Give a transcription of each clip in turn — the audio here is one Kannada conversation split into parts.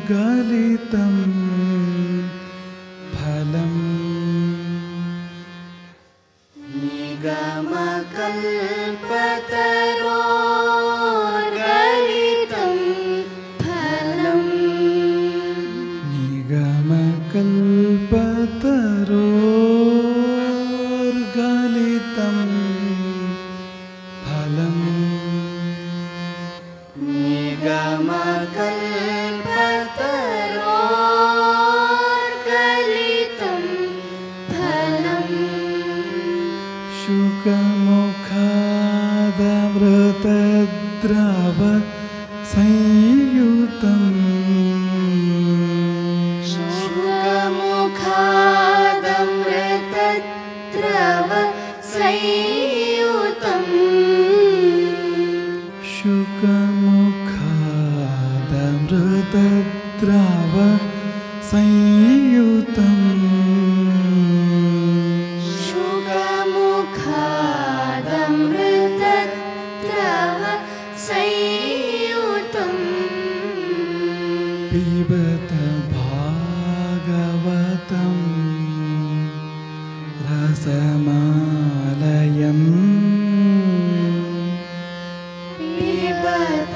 गलितं फलम् निगमकल्पतरोर्गलितं फलम् निगमकल्पतरोर्गलितं फलम् निगमकल्पतरोर्गलितं फलम् शुकमुखादमृतद्रव संयुतम् शुकमुखादमृतद्रव संयुतम् शुकमुखादमृतद्रव संयुतम् शुकमुखादमृतद्रव संयुतम् पिबत भागवतं रसमालयम् पिबत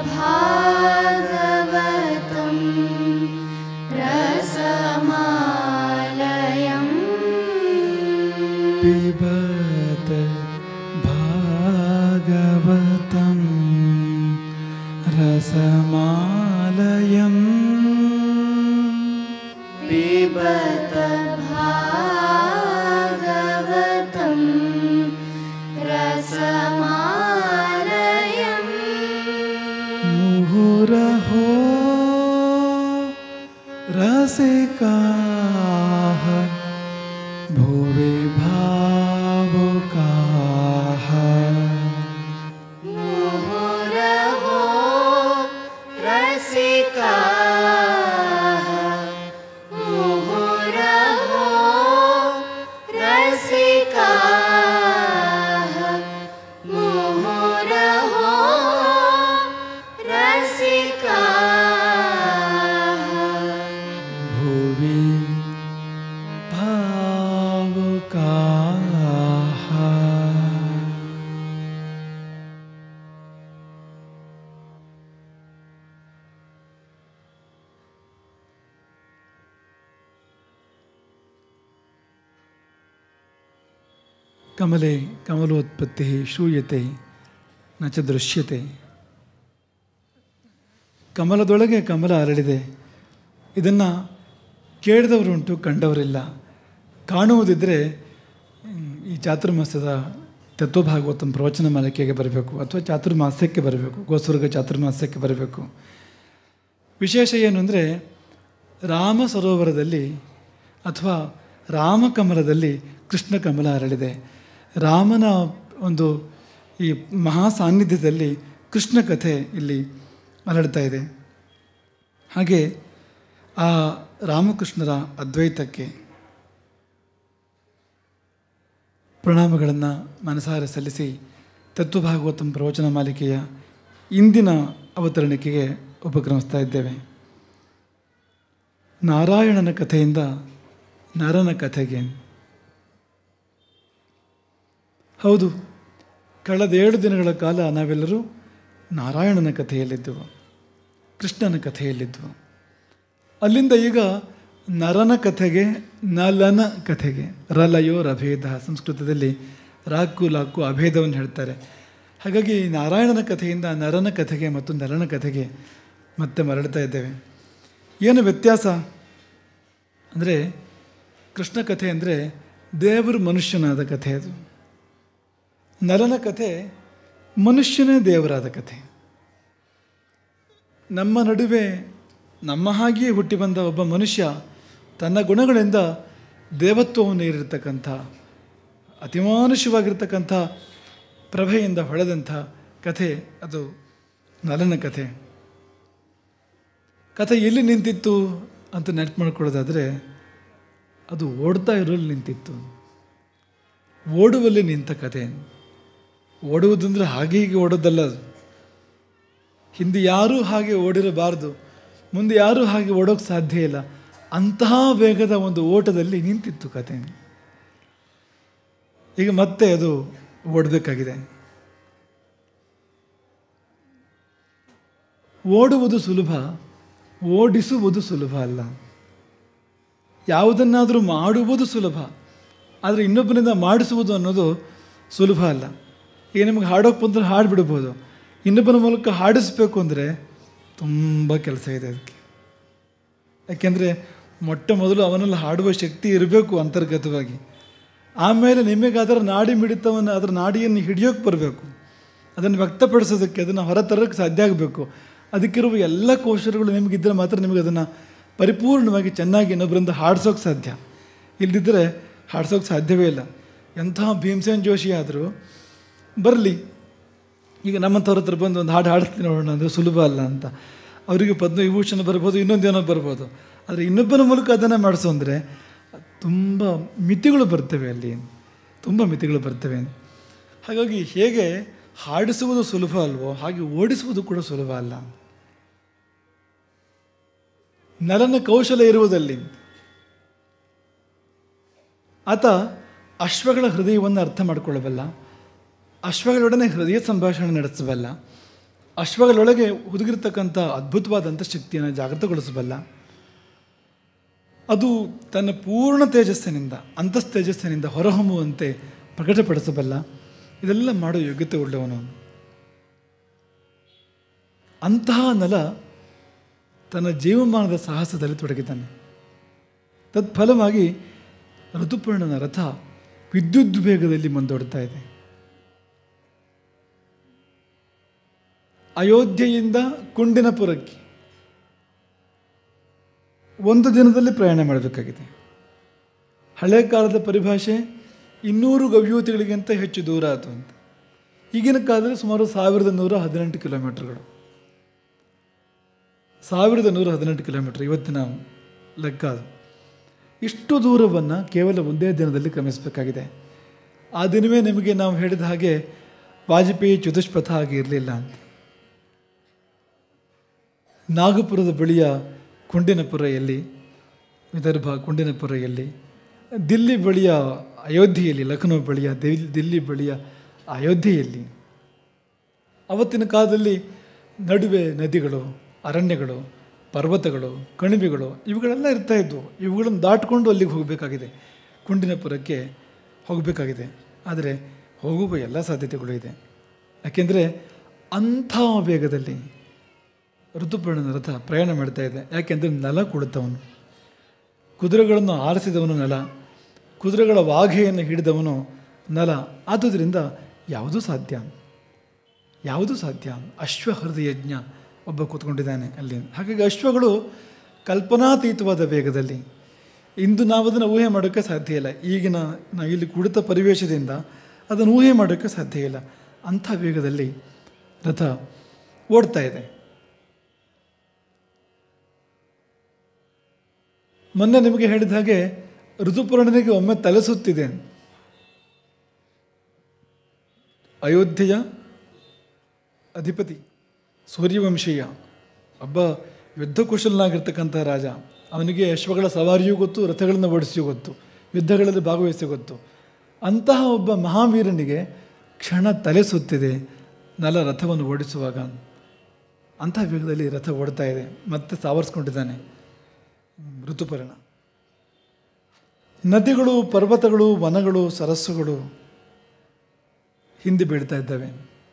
भागवतं रसमालयम् पिबत भागवतं रसमालयम् पिबत भागवतं रसमालयम् मुहुरहो रसिकाः भुवि भावुकाः मुहुरहो रसिकाः मुहुरहो रसिकाः मुहुरहो रसिकाः भुवि भावुकाः ಕಮಲೆ ಕಮಲೋತ್ಪತ್ತಿ ಶ್ರೂಯತೆ ನ ಚ ದೃಶ್ಯತೆ ಕಮಲದೊಳಗೆ ಕಮಲ ಅರಳಿದೆ ಇದನ್ನು ಕೇಳಿದವರುಂಟು ಕಂಡವರಿಲ್ಲ ಕಾಣುವುದಿದ್ದರೆ ಹ್ಮ್, ಈ ಚಾತುರ್ಮಾಸದ ತತ್ವಭಾಗವತಂ ಪ್ರವಚನ ಮಾಲಿಕೆಗೆ ಬರಬೇಕು ಅಥವಾ ಚಾತುರ್ಮಾಸ್ಯಕ್ಕೆ ಬರಬೇಕು ಗೋಸ್ವರ್ಗ ಚಾತುರ್ಮಾಸ್ಯಕ್ಕೆ ಬರಬೇಕು ವಿಶೇಷ ಏನು ಅಂದರೆ ರಾಮ ಸರೋವರದಲ್ಲಿ ಅಥವಾ ರಾಮಕಮಲದಲ್ಲಿ ಕೃಷ್ಣ ಕಮಲ ಅರಳಿದೆ ರಾಮನ ಒಂದು ಈ ಮಹಾ ಸಾನ್ನಿಧ್ಯದಲ್ಲಿ ಕೃಷ್ಣ ಕಥೆ ಇಲ್ಲಿ ಅರಳ್ತಾ ಇದೆ ಹಾಗೆ ಆ ರಾಮಕೃಷ್ಣರ ಅದ್ವೈತಕ್ಕೆ ಪ್ರಣಾಮಗಳನ್ನು ಮನಸಾರೆ ಸಲ್ಲಿಸಿ ತತ್ವಭಾಗವತಂ ಪ್ರವಚನ ಮಾಲಿಕೆಯ ಇಂದಿನ ಅವತರಣಿಕೆಗೆ ಉಪಕ್ರಮಿಸ್ತಾ ಇದ್ದೇವೆ ನಾರಾಯಣನ ಕಥೆಯಿಂದ ನರನ ಕಥೆಗೆ ಹೌದು ಕಳೆದ ಏಳು ದಿನಗಳ ಕಾಲ ನಾವೆಲ್ಲರೂ ನಾರಾಯಣನ ಕಥೆಯಲ್ಲಿದ್ದೆವು ಕೃಷ್ಣನ ಕಥೆಯಲ್ಲಿದ್ದೆವು ಅಲ್ಲಿಂದ ಈಗ ನರನ ಕಥೆಗೆ ನಲನ ಕಥೆಗೆ ರಲಯೋ ರಭೇದ ಸಂಸ್ಕೃತದಲ್ಲಿ ರಾಕು ಲಾಕು ಅಭೇದವನ್ನು ಹೇಳ್ತಾರೆ ಹಾಗಾಗಿ ನಾರಾಯಣನ ಕಥೆಯಿಂದ ನರನ ಕಥೆಗೆ ಮತ್ತು ನರನ ಕಥೆಗೆ ಮತ್ತೆ ಮರಳ್ತಾ ಇದ್ದೇವೆ ಏನು ವ್ಯತ್ಯಾಸ ಅಂದರೆ ಕೃಷ್ಣ ಕಥೆ ಅಂದರೆ ದೇವರು ಮನುಷ್ಯನಾದ ಕಥೆ ಅದು ನರನ ಕಥೆ ಮನುಷ್ಯನೇ ದೇವರಾದ ಕಥೆ ನಮ್ಮ ನಡುವೆ ನಮ್ಮ ಹಾಗೆಯೇ ಹುಟ್ಟಿ ಬಂದ ಒಬ್ಬ ಮನುಷ್ಯ ತನ್ನ ಗುಣಗಳಿಂದ ದೇವತ್ವವನ್ನು ಏರಿರ್ತಕ್ಕಂಥ ಅತಿಮಾನುಷವಾಗಿರ್ತಕ್ಕಂಥ ಪ್ರಭೆಯಿಂದ ಹೊಳೆದಂಥ ಕಥೆ ಅದು ನಲನ ಕಥೆ ಕಥೆ ಎಲ್ಲಿ ನಿಂತಿತ್ತು ಅಂತ ನೆನಪು ಮಾಡ್ಕೊಳ್ಳೋದಾದರೆ ಅದು ಓಡ್ತಾ ಇರೋಲ್ಲಿ ನಿಂತಿತ್ತು ಓಡುವಲ್ಲಿ ನಿಂತ ಕಥೆ ಓಡುವುದಂದ್ರೆ ಹಾಗೆ ಹೀಗೆ ಓಡೋದಲ್ಲ ಅದು ಹಿಂದೆ ಯಾರೂ ಹಾಗೆ ಓಡಿರಬಾರ್ದು ಮುಂದೆ ಯಾರೂ ಹಾಗೆ ಓಡೋಕ್ಕೆ ಸಾಧ್ಯ ಇಲ್ಲ ಅಂತಹ ವೇಗದ ಒಂದು ಓಟದಲ್ಲಿ ನಿಂತಿತ್ತು ಕತೆ ಈಗ ಮತ್ತೆ ಅದು ಓಡಬೇಕಾಗಿದೆ ಓಡುವುದು ಸುಲಭ ಓಡಿಸುವುದು ಸುಲಭ ಅಲ್ಲ ಯಾವುದನ್ನಾದರೂ ಮಾಡುವುದು ಸುಲಭ ಆದರೆ ಇನ್ನೊಬ್ಬರಿಂದ ಮಾಡಿಸುವುದು ಅನ್ನೋದು ಸುಲಭ ಅಲ್ಲ ಈಗ ನಿಮಗೆ ಹಾಡೋಕೆ ಬಂದರೆ ಹಾಡಿಬಿಡ್ಬೋದು ಇನ್ನೊಬ್ಬನ ಮೂಲಕ ಹಾಡಿಸ್ಬೇಕು ಅಂದರೆ ತುಂಬ ಕೆಲಸ ಇದೆ ಅದಕ್ಕೆ ಯಾಕೆಂದರೆ ಮೊಟ್ಟ ಮೊದಲು ಅವನಲ್ಲಿ ಹಾಡುವ ಶಕ್ತಿ ಇರಬೇಕು ಅಂತರ್ಗತವಾಗಿ ಆಮೇಲೆ ನಿಮಗೆ ಅದರ ನಾಡಿ ಮಿಡಿತವನ್ನು ಅದರ ನಾಡಿಯನ್ನು ಹಿಡಿಯೋಕ್ಕೆ ಬರಬೇಕು ಅದನ್ನು ವ್ಯಕ್ತಪಡಿಸೋದಕ್ಕೆ ಅದನ್ನು ಹೊರತರಕ್ಕೆ ಸಾಧ್ಯ ಆಗಬೇಕು ಅದಕ್ಕಿರುವ ಎಲ್ಲ ಕೌಶಲಗಳು ನಿಮಗಿದ್ದರೆ ಮಾತ್ರ ನಿಮಗೆ ಅದನ್ನು ಪರಿಪೂರ್ಣವಾಗಿ ಚೆನ್ನಾಗಿ ಇನ್ನೊಬ್ಬರಿಂದ ಹಾಡ್ಸೋಕ್ಕೆ ಸಾಧ್ಯ ಇಲ್ಲದಿದ್ದರೆ ಹಾಡ್ಸೋಕ್ಕೆ ಸಾಧ್ಯವೇ ಇಲ್ಲ ಎಂಥ ಭೀಮಸೇನ್ ಜೋಶಿ ಆದರೂ ಬರಲಿ ಈಗ ನಮ್ಮಂಥವ್ರ ಹತ್ರ ಬಂದು ಒಂದು ಹಾಡು ಹಾಡ್ತೀನಿ ನೋಡೋಣ ಅಂದರೆ ಸುಲಭ ಅಲ್ಲ ಅಂತ ಅವರಿಗೆ ಪದ್ಮವಿಭೂಷಣ ಬರ್ಬೋದು ಇನ್ನೊಂದೇನೋ ಬರ್ಬೋದು ಆದರೆ ಇನ್ನೊಬ್ಬನ ಮೂಲಕ ಅದನ್ನು ಮಾಡಿಸು ಅಂದರೆ ತುಂಬ ಮಿತಿಗಳು ಬರ್ತವೆ ಅಲ್ಲಿ ತುಂಬ ಮಿತಿಗಳು ಬರ್ತವೆ ಹಾಗಾಗಿ ಹೇಗೆ ಹಾಡಿಸುವುದು ಸುಲಭ ಅಲ್ವೋ ಹಾಗೆ ಓಡಿಸುವುದು ಕೂಡ ಸುಲಭ ಅಲ್ಲ ನಲನ ಕೌಶಲ ಇರುವುದಲ್ಲಿ ಆತ ಅಶ್ವಗಳ ಹೃದಯವನ್ನು ಅರ್ಥ ಮಾಡಿಕೊಳ್ಳಬಲ್ಲ ಅಶ್ವಗಳೊಡನೆ ಹೃದಯ ಸಂಭಾಷಣೆ ನಡೆಸಬಲ್ಲ ಅಶ್ವಗಳೊಳಗೆ ಹುದುಗಿರ್ತಕ್ಕಂಥ ಅದ್ಭುತವಾದಂಥ ಶಕ್ತಿಯನ್ನು ಜಾಗೃತಗೊಳಿಸಬಲ್ಲ ಅದು ತನ್ನ ಪೂರ್ಣ ತೇಜಸ್ಸಿನಿಂದ ಅಂತಸ್ ತೇಜಸ್ಸಿನಿಂದ ಹೊರಹೊಮ್ಮುವಂತೆ ಪ್ರಕಟಪಡಿಸಬಲ್ಲ ಇದೆಲ್ಲ ಮಾಡೋ ಯೋಗ್ಯತೆ ಉಳ್ಳವನು ಅಂತಹ ನಲ ತನ್ನ ಜೀವಮಾನದ ಸಾಹಸದಲ್ಲಿ ತೊಡಗಿದ್ದಾನೆ ತತ್ಫಲವಾಗಿ ಋತುಪರ್ಣನ ರಥ ವಿದ್ಯುತ್ ವೇಗದಲ್ಲಿ ಮುಂದೋಡ್ತಾ ಇದೆ ಅಯೋಧ್ಯೆಯಿಂದ ಕುಂಡಿನಪುರಕ್ಕೆ ಒಂದು ದಿನದಲ್ಲಿ ಪ್ರಯಾಣ ಮಾಡಬೇಕಾಗಿದೆ ಹಳೆ ಕಾಲದ ಪರಿಭಾಷೆ ಇನ್ನೂರು ಗವ್ಯೂತಿಗಳಿಗಿಂತ ಹೆಚ್ಚು ದೂರ ಆಯಿತು ಅಂತ ಈಗಿನ ಕಾಲದಲ್ಲಿ ಸುಮಾರು ಸಾವಿರದ ನೂರ ಹದಿನೆಂಟು ಕಿಲೋಮೀಟರ್ಗಳು ಸಾವಿರದ ನೂರ ಹದಿನೆಂಟು ಕಿಲೋಮೀಟರ್ ಇವತ್ತಿನ ಲೆಕ್ಕ ಅದು ಇಷ್ಟು ದೂರವನ್ನು ಕೇವಲ ಒಂದೇ ದಿನದಲ್ಲಿ ಕ್ರಮಿಸಬೇಕಾಗಿದೆ ಆ ದಿನವೇ ನಿಮಗೆ ನಾವು ಹೇಳಿದ ಹಾಗೆ ವಾಜಪೇಯಿ ಚತುಷ್ಪಥ ಆಗಿ ಇರಲಿಲ್ಲ ಅಂತ ನಾಗಪುರದ ಬಳಿಯ ಕುಂಡಿನಪುರ ಎಲ್ಲಿ ವಿದರ್ಭ ಕುಂಡಿನಪುರ ಎಲ್ಲಿ ದಿಲ್ಲಿ ಬಳಿಯ ಅಯೋಧ್ಯೆಯಲ್ಲಿ ಲಖನೌ ಬಳಿಯ ದಿಲ್- ದಿಲ್ಲಿ ಬಳಿಯ ಅಯೋಧ್ಯೆಯಲ್ಲಿ ಅವತ್ತಿನ ಕಾಲದಲ್ಲಿ ನಡುವೆ ನದಿಗಳು ಅರಣ್ಯಗಳು ಪರ್ವತಗಳು ಕಣಿವೆಗಳು ಇವುಗಳೆಲ್ಲ ಇರ್ತಾ ಇದ್ವು ಇವುಗಳನ್ನು ದಾಟಿಕೊಂಡು ಅಲ್ಲಿಗೆ ಹೋಗಬೇಕಾಗಿದೆ ಕುಂಡಿನಪುರಕ್ಕೆ ಹೋಗಬೇಕಾಗಿದೆ ಆದರೆ ಹೋಗುವ ಎಲ್ಲ ಸಾಧ್ಯತೆಗಳು ಇದೆ ಯಾಕೆಂದರೆ ಅಂಥ ವೇಗದಲ್ಲಿ ಋತುಪರ್ಣನ ರಥ ಪ್ರಯಾಣ ಮಾಡ್ತಾ ಇದೆ ಯಾಕೆಂದರೆ ನೆಲ ಕೊಡುತ್ತವನು ಕುದುರೆಗಳನ್ನು ಆರಿಸಿದವನು ನೆಲ ಕುದುರೆಗಳ ವಾಘೆಯನ್ನು ಹಿಡಿದವನು ನೆಲ ಆದುದರಿಂದ ಯಾವುದೂ ಸಾಧ್ಯ ಯಾವುದು ಸಾಧ್ಯ ಅಶ್ವ ಹೃದಯಜ್ಞ ಒಬ್ಬ ಕೂತ್ಕೊಂಡಿದ್ದಾನೆ ಅಲ್ಲಿ ಹಾಗಾಗಿ ಅಶ್ವಗಳು ಕಲ್ಪನಾತೀತವಾದ ವೇಗದಲ್ಲಿ ಇಂದು ನಾವು ಅದನ್ನು ಊಹೆ ಮಾಡೋಕ್ಕೆ ಸಾಧ್ಯ ಇಲ್ಲ ಈಗಿನ ನಾವು ಇಲ್ಲಿ ಕುಳಿತ ಪರಿವೇಶದಿಂದ ಅದನ್ನು ಊಹೆ ಮಾಡೋಕ್ಕೆ ಸಾಧ್ಯ ಇಲ್ಲ ಅಂಥ ವೇಗದಲ್ಲಿ ರಥ ಓಡ್ತಾ ಇದೆ ಮೊನ್ನೆ ನಿಮಗೆ ಹೇಳಿದ ಹಾಗೆ ಋತುಪೂರ್ಣನಿಗೆ ಒಮ್ಮೆ ತಲೆ ಸುತ್ತಿದೆ ಅಯೋಧ್ಯೆಯ ಅಧಿಪತಿ ಸೂರ್ಯವಂಶೀಯ ಒಬ್ಬ ಯುದ್ಧಕುಶಲನಾಗಿರ್ತಕ್ಕಂಥ ರಾಜ ಅವನಿಗೆ ಅಶ್ವಗಳ ಸವಾರಿಯೂ ಗೊತ್ತು ರಥಗಳನ್ನು ಓಡಿಸಿಯೂ ಗೊತ್ತು ಯುದ್ಧಗಳಲ್ಲಿ ಭಾಗವಹಿಸಿ ಗೊತ್ತು ಅಂತಹ ಒಬ್ಬ ಮಹಾವೀರನಿಗೆ ಕ್ಷಣ ತಲೆ ಸುತ್ತಿದೆ ನಲ ರಥವನ್ನು ಓಡಿಸುವಾಗ ಅಂಥ ವೇಗದಲ್ಲಿ ರಥ ಓಡ್ತಾ ಇದೆ ಮತ್ತೆ ಸಾವರಿಸ್ಕೊಂಡಿದ್ದಾನೆ ಋತುಪರ್ಣ ನದಿಗಳು ಪರ್ವತಗಳು ವನಗಳು ಸರಸ್ಸುಗಳು ಹಿಂದೆ ಬೀಳ್ತಾ ಇದ್ದಾವೆ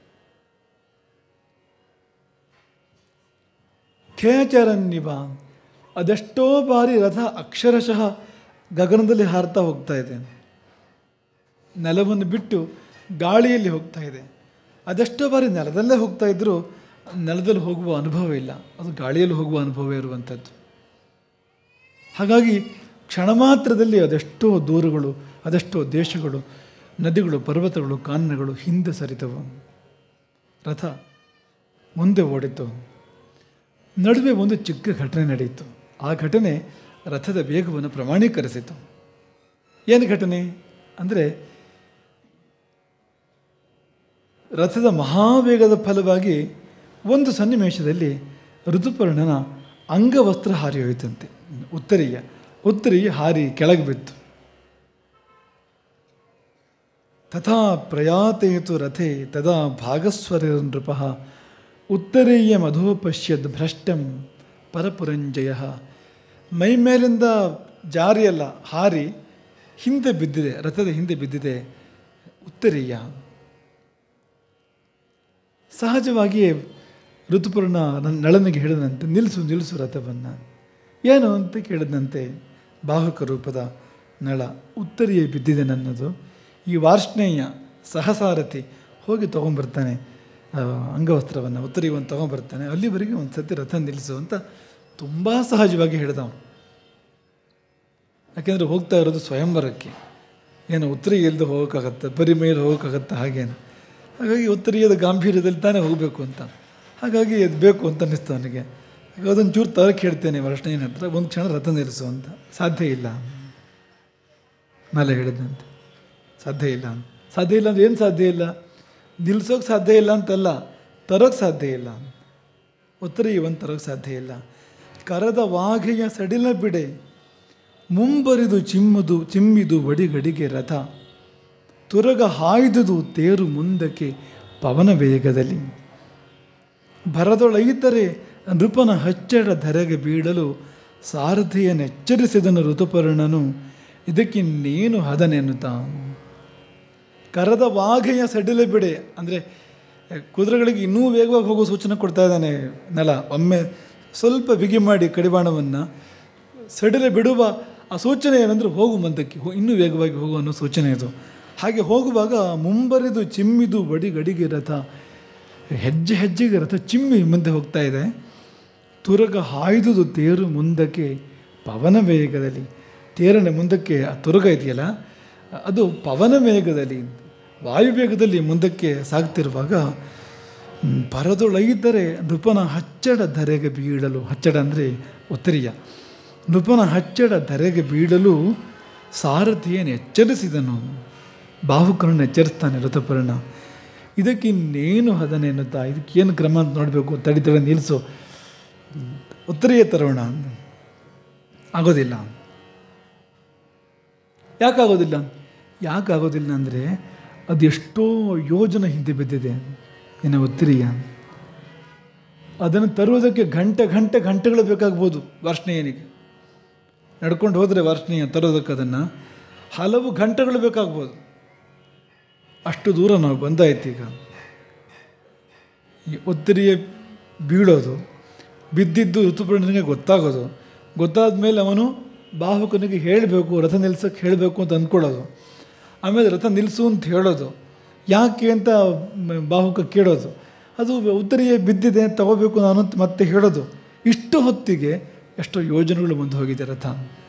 ಖೇಚರನ್ನಿವ ಅದೆಷ್ಟೋ ಬಾರಿ ರಥ ಅಕ್ಷರಶಃ ಗಗನದಲ್ಲಿ ಹಾರ್ತಾ ಹೋಗ್ತಾ ಇದೆ ನೆಲವನ್ನು ಬಿಟ್ಟು ಗಾಳಿಯಲ್ಲಿ ಹೋಗ್ತಾ ಇದೆ ಅದೆಷ್ಟೋ ಬಾರಿ ನೆಲದಲ್ಲೇ ಹೋಗ್ತಾ ಇದ್ದರೂ ನೆಲದಲ್ಲಿ ಹೋಗುವ ಅನುಭವ ಇಲ್ಲ ಅದು ಗಾಳಿಯಲ್ಲಿ ಹೋಗುವ ಅನುಭವ ಇರುವಂಥದ್ದು ಹಾಗಾಗಿ ಕ್ಷಣ ಮಾತ್ರದಲ್ಲಿ ಅದೆಷ್ಟೋ ದೂರುಗಳು ಅದೆಷ್ಟೋ ದೇಶಗಳು ನದಿಗಳು ಪರ್ವತಗಳು ಕಾನನಗಳು ಹಿಂದೆ ಸರಿತವು ರಥ ಮುಂದೆ ಓಡಿತು ನಡುವೆ ಒಂದು ಚಿಕ್ಕ ಘಟನೆ ನಡೆಯಿತು ಆ ಘಟನೆ ರಥದ ವೇಗವನ್ನು ಪ್ರಮಾಣೀಕರಿಸಿತು ಏನು ಘಟನೆ ಅಂದರೆ ರಥದ ಮಹಾವೇಗದ ಫಲವಾಗಿ ಒಂದು ಸನ್ನಿವೇಶದಲ್ಲಿ ಋತುಪರ್ಣನ ಅಂಗವಸ್ತ್ರ ಹಾರಿ ಹೋಯಿತಂತೆ ಉತ್ತರಿಯ ಉತ್ತರಿ ಹಾರಿ ಕೆಳಗೆ ಬಿತ್ತು ತಥಾ ಪ್ರಯಾತೇತು ರಥೆ ತದಾ ಭಾಗಸ್ವರ ನೃಪ ಉತ್ತರೀಯ ಮಧೋಪಶ್ಯದ್ ಭ್ರಷ್ಟಂ ಪರಪುರಂಜಯ ಮೈ ಮೇಲಿಂದ ಜಾರಿಯಲ್ಲ ಹಾರಿ ಹಿಂದೆ ಬಿದ್ದಿದೆ ರಥದ ಹಿಂದೆ ಬಿದ್ದಿದೆ ಉತ್ತರೀಯ ಸಹಜವಾಗಿಯೇ ಋತುಪರ್ಣ ನನ್ನ ನಳನಿಗೆ ಹೇಳಿದಂತೆ ನಿಲ್ಲಿಸು ನಿಲ್ಲಿಸು ರಥವನ್ನು ಏನು ಅಂತ ಕೇಳಿದಂತೆ ಬಾಹುಕ ರೂಪದ ನಳ ಉತ್ತರಿಯೇ ಬಿದ್ದಿದೆ ನನ್ನದು ಈ ವಾರ್ಷ್ಣೇಯ ಸಹಸಾರಥಿ ಹೋಗಿ ತೊಗೊಂಬರ್ತಾನೆ ಆ, ಅಂಗವಸ್ತ್ರವನ್ನು ಉತ್ತರಿಯನ್ನು ತೊಗೊಂಬರ್ತಾನೆ ಅಲ್ಲಿವರೆಗೆ ಒಂದು ಸತಿ ರಥ ನಿಲ್ಲಿಸು ಅಂತ ತುಂಬ ಸಹಜವಾಗಿ ಹೇಳಿದವ ಯಾಕೆಂದರೆ ಹೋಗ್ತಾ ಇರೋದು ಸ್ವಯಂವರಕ್ಕೆ ಏನು ಉತ್ತರಿ ಇಲ್ಲದೆ ಹೋಗೋಕ್ಕಾಗತ್ತೆ ಬರಿ ಮೇಲೆ ಹೋಗೋಕ್ಕಾಗತ್ತೆ ಹಾಗೇನು ಹಾಗಾಗಿ ಉತ್ತರೀಯದ ಗಾಂಭೀರ್ಯದಲ್ಲಿ ತಾನೇ ಹೋಗಬೇಕು ಅಂತ ಹಾಗಾಗಿ ಅದು ಬೇಕು ಅಂತ ಅನ್ನಿಸ್ತು ಅವನಿಗೆ ಹಾಗಾಗಿ ಅದೊಂದು ಚೂರು ತರಕ್ಕೆ ಹೇಳ್ತೇನೆ ವರ್ಷನೇನ ಹತ್ರ ಒಂದು ಕ್ಷಣ ರಥ ನಿಲ್ಲಿಸು ಅಂತ ಸಾಧ್ಯ ಇಲ್ಲ ಮೇಲೆ ಹೇಳಿದಂತೆ ಸಾಧ್ಯ ಇಲ್ಲ ಸಾಧ್ಯ ಇಲ್ಲ ಅಂದ್ರೆ ಏನು ಸಾಧ್ಯ ಇಲ್ಲ ನಿಲ್ಸೋಕೆ ಸಾಧ್ಯ ಇಲ್ಲ ಅಂತಲ್ಲ ತರೋಕ್ಕೆ ಸಾಧ್ಯ ಇಲ್ಲ ಉತ್ತರ ಇವನ್ ತರೋಕ್ಕೆ ಸಾಧ್ಯ ಇಲ್ಲ ಕರದ ವಾಘೆಯ ಸಡಿಲ ಬಿಡೆ ಮುಂಬರಿದು ಚಿಮ್ಮದು ಚಿಮ್ಮಿದು ಬಡಿಗಡಿಗೆ ರಥ ತುರಗ ಹಾಯ್ದುದು ತೇರು ಮುಂದಕ್ಕೆ ಪವನ ವೇಗದಲ್ಲಿ ಭರದೊಳೈತರೆ ನೃಪನ ಹಚ್ಚಡ ಧರೆಗೆ ಬೀಳಲು ಸಾರಥಿಯನ್ನೆಚ್ಚರಿಸಿದನು ಋತುಪರ್ಣನು ಇದಕ್ಕಿನ್ನೇನು ಹದನೆನ್ನುತ್ತಾ ಕರದ ವಾಘೆಯ ಸಡಿಲ ಬಿಡೆ ಅಂದರೆ ಕುದುರೆಗಳಿಗೆ ಇನ್ನೂ ವೇಗವಾಗಿ ಹೋಗೋ ಸೂಚನೆ ಕೊಡ್ತಾ ಇದ್ದಾನೆ ನೆಲ ಒಮ್ಮೆ ಸ್ವಲ್ಪ ಬಿಗಿ ಮಾಡಿ ಕಡಿವಾಣವನ್ನು ಸಡಿಲ ಬಿಡುವ ಆ ಸೂಚನೆ ಏನಂದ್ರೆ ಹೋಗು ಮಂದಕ್ಕೆ ಹೋ- ಇನ್ನೂ ವೇಗವಾಗಿ ಹೋಗು ಅನ್ನೋ ಸೂಚನೆ ಇದು ಹಾಗೆ ಹೋಗುವಾಗ ಮುಂಬರಿದು ಚಿಮ್ಮಿದು ಬಡಿ ಗಡಿಗೆ ರಥ ಹೆಜ್ಜೆ ಹೆಜ್ಜೆಗೆ ರಥ ಚಿಮ್ಮಿ ಮುಂದೆ ಹೋಗ್ತಾ ಇದೆ ತುರಗ ಹಾಯ್ದುದು ತೇರು ಮುಂದಕ್ಕೆ ಪವನ ವೇಗದಲ್ಲಿ ತೇರನ ಮುಂದಕ್ಕೆ ಆ ತುರಗ ಇದೆಯಲ್ಲ ಅದು ಪವನ ವೇಗದಲ್ಲಿ ವಾಯುವೇಗದಲ್ಲಿ ಮುಂದಕ್ಕೆ ಸಾಗ್ತಿರುವಾಗ ಹ್ಮ್, ಪರದೊಳಗಿದ್ದರೆ ನೃಪನ ಹಚ್ಚಡ ಧರೆಗೆ ಬೀಳಲು ಹಚ್ಚಡ ಅಂದರೆ ಉತ್ತರಿಯ ನೃಪನ ಹಚ್ಚಡ ಧರೆಗೆ ಬೀಳಲು ಸಾರಥಿಯನ್ನು ಎಚ್ಚರಿಸಿದನು ಬಾಹುಕರನ್ನು ಎಚ್ಚರಿಸ್ತಾನೆ ಋತುಪರ್ಣ ಇದಕ್ಕಿನ್ನೇನು ಹದನೆ ಎನ್ನುತ್ತಾ ಇದಕ್ಕೇನು ಕ್ರಮ ಅಂತ ನೋಡಬೇಕು ತಡಿ ತಡಿ ನಿಲ್ಲಿಸು ಉತ್ತರಿಯ ತರೋಣ ಆಗೋದಿಲ್ಲ ಯಾಕಾಗೋದಿಲ್ಲ ಯಾಕಾಗೋದಿಲ್ಲ ಅಂದರೆ ಅದೆಷ್ಟೋ ಯೋಜನೆ ಹಿಂದೆ ಬಿದ್ದಿದೆ ಇನ್ನು ಉತ್ತರಿಯ ಅದನ್ನು ತರುವುದಕ್ಕೆ ಗಂಟೆ ಗಂಟೆ ಗಂಟೆಗಳು ಬೇಕಾಗ್ಬೋದು ವಾರ್ಷ್ಣೇಯನಿಗೆ ನಡ್ಕೊಂಡು ಹೋದರೆ ವಾರ್ಷ್ಣೇಯ ತರೋದಕ್ಕೆ ಅದನ್ನು ಹಲವು ಗಂಟೆಗಳು ಬೇಕಾಗ್ಬೋದು ಅಷ್ಟು ದೂರ ನಾವು ಬಂದಾಯ್ತು ಈಗ ಈ ಒತ್ತರಿಯ ಬೀಳೋದು ಬಿದ್ದಿದ್ದು ಋತುಪರ್ಣನಿಗೆ ಗೊತ್ತಾಗೋದು ಗೊತ್ತಾದ ಮೇಲೆ ಅವನು ಬಾಹುಕನಿಗೆ ಹೇಳಬೇಕು ರಥ ನಿಲ್ಸಕ್ಕೆ ಹೇಳಬೇಕು ಅಂತ ಅಂದ್ಕೊಳ್ಳೋದು ಆಮೇಲೆ ರಥ ನಿಲ್ಲಿಸು ಅಂತ ಹೇಳೋದು ಯಾಕೆ ಅಂತ ಮ- ಬಾಹುಕ ಕೇಳೋದು ಅದು ಉತ್ತರಿಯೇ ಬಿದ್ದಿದೆ ತಗೋಬೇಕು ನಾನು ಅಂತ ಮತ್ತೆ ಹೇಳೋದು ಇಷ್ಟು ಹೊತ್ತಿಗೆ ಎಷ್ಟೋ ಯೋಜನೆಗಳು ಮುಂದೆ ಹೋಗಿದೆ ರಥ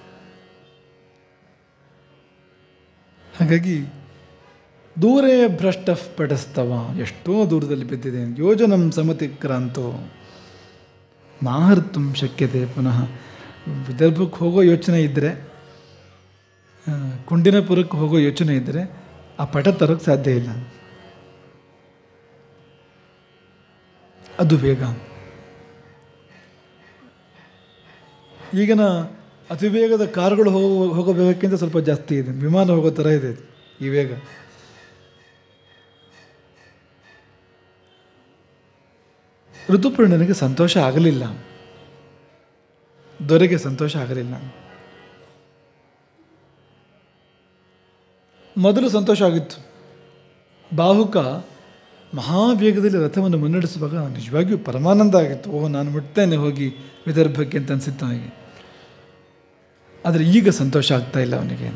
ಹಾಗಾಗಿ ದೂರೇ ಭ್ರಷ್ಟ ಪಡಸ್ತವ ಎಷ್ಟೋ ದೂರದಲ್ಲಿ ಬಿದ್ದಿದೆ ಯೋಜನಂ ಸಮತಿಕ್ರಾಂತೋ ನಾಹರ್ತು ಶಕ್ಯತೆ ಪುನಃ ವಿದರ್ಭಕ್ಕೆ ಹೋಗೋ ಯೋಚನೆ ಇದ್ದರೆ ಆ, ಕುಂಡಿನಪುರಕ್ಕೆ ಹೋಗೋ ಯೋಚನೆ ಇದ್ದರೆ ಆ ಪಟ ತರೋಕ್ಕೆ ಸಾಧ್ಯ ಇಲ್ಲ ಅದು ವೇಗ ಈಗಿನ ಅತಿ ವೇಗದ ಕಾರುಗಳು ಹೋಗೋ ಹೋಗೋ ವೇಗಕ್ಕಿಂತ ಸ್ವಲ್ಪ ಜಾಸ್ತಿ ಇದೆ ವಿಮಾನ ಹೋಗೋ ಥರ ಇದೆ ಇದು, ಈ ವೇಗ ಋತುಪರ್ಣನಿಗೆ ಸಂತೋಷ ಆಗಲಿಲ್ಲ ದೊರೆಗೆ ಸಂತೋಷ ಆಗಲಿಲ್ಲ ಮೊದಲು ಸಂತೋಷ ಆಗಿತ್ತು ಬಾಹುಕ ಮಹಾವೇಗದಲ್ಲಿ ರಥವನ್ನು ಮುನ್ನಡೆಸುವಾಗ ನಿಜವಾಗಿಯೂ ಪರಮಾನಂದ ಆಗಿತ್ತು ಓಹ್ ನಾನು ಮುಟ್ತೇನೆ ಹೋಗಿ ವಿದರ್ಭಕ್ಕೆ ಅಂತ ಅನಿಸಿತ್ತು ಅವನಿಗೆ ಆದರೆ ಈಗ ಸಂತೋಷ ಆಗ್ತಾ ಇಲ್ಲ ಅವನಿಗೆ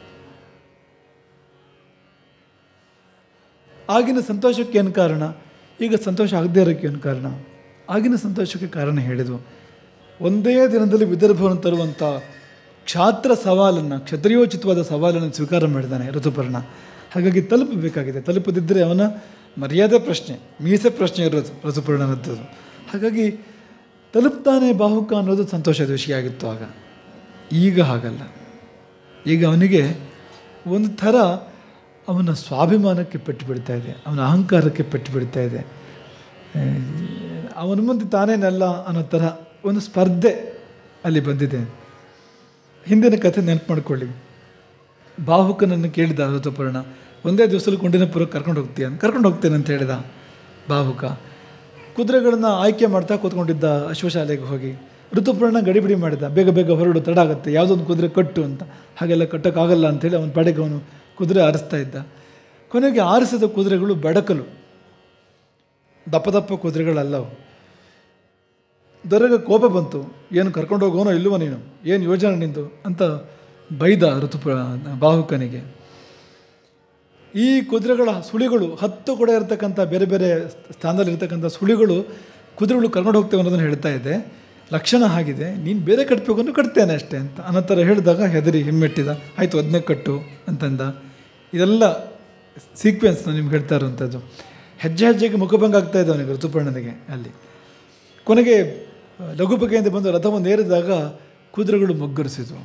ಆಗಿನ ಸಂತೋಷಕ್ಕೆ ಏನು ಕಾರಣ ಈಗ ಸಂತೋಷ ಆಗದೇ ಇರೋಕ್ಕೆ ಏನು ಕಾರಣ ಆಗಿನ ಸಂತೋಷಕ್ಕೆ ಕಾರಣ ಹೇಳಿದವು ಒಂದೇ ದಿನದಲ್ಲಿ ವಿದರ್ಭವನ್ನು ತರುವಂಥ ಕ್ಷಾತ್ರ ಸವಾಲನ್ನು ಕ್ಷತ್ರಿಯೋಚಿತವಾದ ಸವಾಲನ್ನು ಸ್ವೀಕಾರ ಮಾಡಿದ್ದಾನೆ ಋತುಪರ್ಣ ಹಾಗಾಗಿ ತಲುಪಬೇಕಾಗಿದೆ ತಲುಪದಿದ್ದರೆ ಅವನ ಮರ್ಯಾದೆ ಪ್ರಶ್ನೆ ಮೀಸೆ ಪ್ರಶ್ನೆ ಇರೋದು ಋತುಪರ್ಣನದ್ದು ಹಾಗಾಗಿ ತಲುಪ್ತಾನೆ ಬಾಹುಕ ಅನ್ನೋದು ಸಂತೋಷದ ವಿಷಯ ಆಗಿತ್ತು ಆಗ ಈಗ ಹಾಗಲ್ಲ ಈಗ ಅವನಿಗೆ ಒಂದು ಥರ ಅವನ ಸ್ವಾಭಿಮಾನಕ್ಕೆ ಪೆಟ್ಟು ಬಿಡ್ತಾ ಇದೆ ಅವನ ಅಹಂಕಾರಕ್ಕೆ ಪೆಟ್ಟು ಬಿಡ್ತಾ ಇದೆ ಆ, ಅವನ ಮುಂದೆ ತಾನೇನಲ್ಲ ಅನ್ನೋ ಥರ ಒಂದು ಸ್ಪರ್ಧೆ ಅಲ್ಲಿ ಬಂದಿದೆ ಹಿಂದಿನ ಕಥೆ ನೆನಪು ಮಾಡ್ಕೊಳ್ಳಿ ಬಾಹುಕನನ್ನು ಕೇಳಿದ ಋತುಪರ್ಣ ಒಂದೇ ದಿವಸದಲ್ಲಿ ಕುಂಡಿನಪುರ ಕರ್ಕೊಂಡು ಹೋಗ್ತೀಯ ಕರ್ಕೊಂಡು ಹೋಗ್ತೇನೆ ಅಂತ ಹೇಳಿದ ಬಾಹುಕ ಕುದುರೆಗಳನ್ನು ಆಯ್ಕೆ ಮಾಡ್ತಾ ಕೂತ್ಕೊಂಡಿದ್ದ ಅಶ್ವಶಾಲೆಗೆ ಹೋಗಿ ಋತುಪರ್ಣ ಗಡಿಬಿಡಿ ಮಾಡಿದ ಬೇಗ ಬೇಗ ಹೊರಡು ತಡ ಆಗುತ್ತೆ ಯಾವುದೊಂದು ಕುದುರೆ ಕಟ್ಟು ಅಂತ ಹಾಗೆಲ್ಲ ಕಟ್ಟೋಕ್ಕಾಗಲ್ಲ ಅಂತೇಳಿ ಅವನ ಪಡೆಗೆ ಅವನು ಕುದುರೆ ಆರಿಸ್ತಾ ಇದ್ದ ಕೊನೆಗೆ ಆರಿಸಿದ ಕುದುರೆಗಳು ಬೆಡಕಲು ದಪ್ಪ ದಪ್ಪ ಕುದುರೆಗಳಲ್ಲವು ದೊರೆಗೆ ಕೋಪ ಬಂತು ಏನು ಕರ್ಕೊಂಡು ಹೋಗೋನೋ ಇಲ್ವೋ ನೀನು ಏನು ಯೋಜನೆ ನಿಂದು ಅಂತ ಬೈದ ಋತುಪ ಬಾಹುಕನಿಗೆ ಈ ಕುದುರೆಗಳ ಸುಳಿಗಳು ಹತ್ತು ಕೂಡ ಇರತಕ್ಕಂಥ ಬೇರೆ ಬೇರೆ ಸ್ಥಾನದಲ್ಲಿರ್ತಕ್ಕಂಥ ಸುಳಿಗಳು ಕುದುರೆಗಳು ಕರ್ಕೊಂಡು ಹೋಗ್ತೇವೆ ಅನ್ನೋದನ್ನು ಹೇಳ್ತಾ ಇದೆ ಲಕ್ಷಣ ಆಗಿದೆ ನೀನು ಬೇರೆ ಕಟ್ಟಬೇಕು ಅಂದ್ರೆ ಕಟ್ತೇನೆ ಅಷ್ಟೇ ಅಂತ ಅನಂತರ ಹೇಳಿದಾಗ ಹೆದರಿ ಹಿಮ್ಮೆಟ್ಟಿದ ಆಯಿತು ಅದನ್ನೇ ಕಟ್ಟು ಅಂತಂದ ಇದೆಲ್ಲ ಸೀಕ್ವೆನ್ಸ್ ನಾನು ನಿಮ್ಗೆ ಹೇಳ್ತಾ ಇರುವಂಥದ್ದು ಹೆಜ್ಜೆ ಹೆಜ್ಜೆಗೆ ಮುಖಭಂಗ ಆಗ್ತಾ ಇದೆ ಅವನಿಗೆ ಋತುಪರ್ಣನಿಗೆ ಅಲ್ಲಿ ಕೊನೆಗೆ ಲಘು ಬಗೆಯಿಂದ ಬಂದು ರಥವನ್ನು ಏರಿದಾಗ ಕುದುರೆಗಳು ಮುಗ್ಗರಿಸಿದವು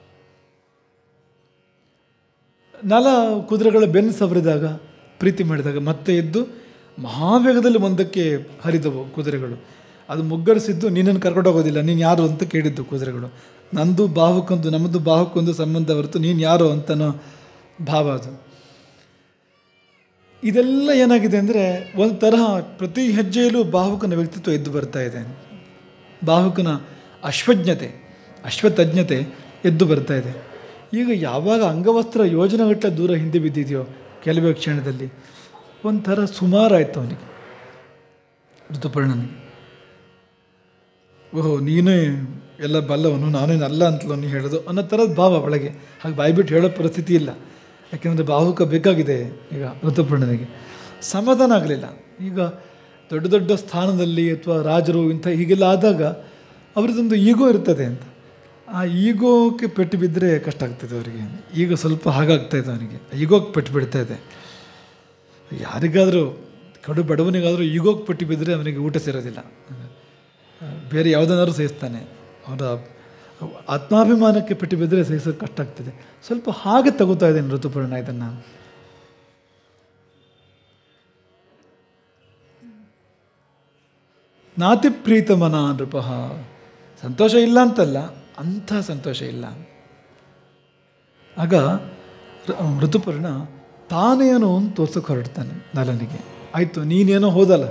ನಲ ಕುದುರೆಗಳ ಬೆನ್ನು ಸವರಿದಾಗ ಪ್ರೀತಿ ಮಾಡಿದಾಗ ಮತ್ತೆ ಎದ್ದು ಮಹಾವೇಗದಲ್ಲಿ ಮುಂದಕ್ಕೆ ಹರಿದವು ಕುದುರೆಗಳು ಅದು ಮುಗ್ಗರಿಸಿದ್ದು ನಿನ್ನನ್ನು ಕರ್ಕೊಂಡು ಹೋಗೋದಿಲ್ಲ ನೀನು ಯಾರು ಅಂತ ಕೇಳಿದ್ದು ಕುದುರೆಗಳು ನಂದು ಬಾಹುಕೊಂದು ನಮ್ಮದು ಬಾಹುಕೊಂದು ಸಂಬಂಧ ಹೊರತು ನೀನು ಯಾರು ಅಂತನೋ ಭಾವ ಅದು ಇದೆಲ್ಲ ಏನಾಗಿದೆ ಅಂದರೆ ಒಂದು ತರಹ ಪ್ರತಿ ಹೆಜ್ಜೆಯಲ್ಲೂ ಬಾಹುಕನ ವ್ಯಕ್ತಿತ್ವ ಎದ್ದು ಬರ್ತಾ ಇದೆ ಬಾಹುಕನ ಅಶ್ವಜ್ಞತೆ ಅಶ್ವತಜ್ಞತೆ ಎದ್ದು ಬರ್ತಾ ಇದೆ ಈಗ ಯಾವಾಗ ಅಂಗವಸ್ತ್ರ ಯೋಜನೆಗಟ್ಟ ದೂರ ಹಿಂದೆ ಬಿದ್ದಿದೆಯೋ ಕೆಲವೇ ಕ್ಷಣದಲ್ಲಿ ಒಂಥರ ಸುಮಾರಾಯಿತು ಅವನಿಗೆ ಋತುಪರ್ಣನಿಗೆ ಓಹೋ ನೀನೇ ಎಲ್ಲ ಬಲ್ಲವನು ನಾನೇನು ಅಲ್ಲ ಅಂತಲೋ ನೀ ಹೇಳೋದು ಅನ್ನೋ ಥರದ ಭಾವ ಒಳಗೆ ಹಾಗೆ ಬಾಯ್ಬಿಟ್ಟು ಹೇಳೋ ಪರಿಸ್ಥಿತಿ ಇಲ್ಲ ಯಾಕೆಂದರೆ ಬಾಹುಕ ಬೇಕಾಗಿದೆ ಈಗ ಋತುಪರ್ಣನಿಗೆ ಸಮಾಧಾನ ಆಗಲಿಲ್ಲ ಈಗ ದೊಡ್ಡ ದೊಡ್ಡ ಸ್ಥಾನದಲ್ಲಿ ಅಥವಾ ರಾಜರು ಇಂಥ ಹೀಗೆಲ್ಲ ಆದಾಗ ಅವರದೊಂದು ಈಗೋ ಇರ್ತದೆ ಅಂತ ಆ ಈಗೋಕ್ಕೆ ಪೆಟ್ಟು ಬಿದ್ದರೆ ಕಷ್ಟ ಆಗ್ತದೆ ಅವರಿಗೆ ಈಗ ಸ್ವಲ್ಪ ಹಾಗಾಗ್ತಾ ಇದೆ ಅವನಿಗೆ ಈಗೋಕ್ಕೆ ಪೆಟ್ಟು ಬಿಡ್ತಾ ಇದೆ ಯಾರಿಗಾದರೂ ಕಡು ಬಡವನಿಗಾದರೂ ಈಗೋಕ್ಕೆ ಪೆಟ್ಟು ಬಿದ್ದರೆ ಅವನಿಗೆ ಊಟ ಸೇರೋದಿಲ್ಲ ಬೇರೆ ಯಾವುದನ್ನಾದ್ರೂ ಸಹಿಸ್ತಾನೆ ಅವರ ಆತ್ಮಾಭಿಮಾನಕ್ಕೆ ಪೆಟ್ಟು ಬಿದ್ದರೆ ಸಹಿಸೋಕೆ ಕಷ್ಟ ಆಗ್ತದೆ ಸ್ವಲ್ಪ ಹಾಗೆ ತಗೋತಾ ಇದ್ದೇನೆ ಋತುಪರ್ಣ ಇದನ್ನು ನಾತಿ ಪ್ರೀತಮನ ನೃಪಃ ಸಂತೋಷ ಇಲ್ಲ ಅಂತಲ್ಲ ಅಂಥ ಸಂತೋಷ ಇಲ್ಲ ಆಗ ಋ- ಋತುಪರ್ಣ ತಾನೇನೋ ಅಂತ ತೋರ್ಸೋಕೆ ಹೊರಡ್ತಾನೆ ನಲನಿಗೆ ಆಯಿತು ನೀನೇನೋ ಹೋದಲ್ಲ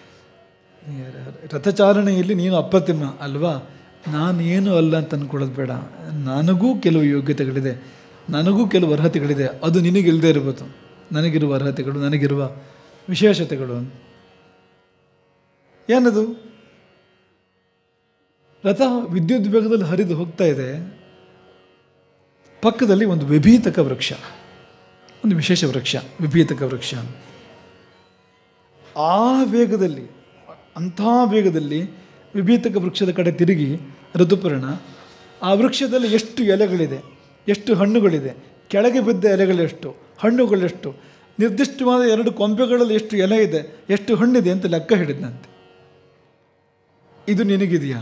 ರಥಚಾರಣೆಯಲ್ಲಿ ನೀನು ಅಪ್ರತಿಮ ಅಲ್ವಾ ನಾನೇನು ಅಲ್ಲ ಅಂತ ಅಂದ್ಕೊಳ್ಳೋದು ಬೇಡ ನನಗೂ ಕೆಲವು ಯೋಗ್ಯತೆಗಳಿದೆ ನನಗೂ ಕೆಲವು ಅರ್ಹತೆಗಳಿದೆ ಅದು ನಿನಗಿಲ್ಲದೆ ಇರ್ಬೋದು ನನಗಿರುವ ಅರ್ಹತೆಗಳು ನನಗಿರುವ ವಿಶೇಷತೆಗಳು ಏನದು ರಥ ವಿದ್ಯುತ್ ವೇಗದಲ್ಲಿ ಹರಿದು ಹೋಗ್ತಾ ಇದೆ ಪಕ್ಕದಲ್ಲಿ ಒಂದು ವಿಭೀತಕ ವೃಕ್ಷ ಒಂದು ವಿಶೇಷ ವೃಕ್ಷ ವಿಭೀತಕ ವೃಕ್ಷ ಆ ವೇಗದಲ್ಲಿ ಅಂಥ ವೇಗದಲ್ಲಿ ವಿಭೀತಕ ವೃಕ್ಷದ ಕಡೆ ತಿರುಗಿ ಋತುಪರ್ಣ ಆ ವೃಕ್ಷದಲ್ಲಿ ಎಷ್ಟು ಎಲೆಗಳಿದೆ ಎಷ್ಟು ಹಣ್ಣುಗಳಿದೆ ಕೆಳಗೆ ಬಿದ್ದ ಎಲೆಗಳೆಷ್ಟು ಹಣ್ಣುಗಳೆಷ್ಟು ನಿರ್ದಿಷ್ಟವಾದ ಎರಡು ಕೊಂಬೆಗಳಲ್ಲಿ ಎಷ್ಟು ಎಲೆ ಇದೆ ಎಷ್ಟು ಹಣ್ಣಿದೆ ಅಂತ ಲೆಕ್ಕ ಹಿಡಿದಂತೆ ಇದು ನಿನಗಿದೆಯಾ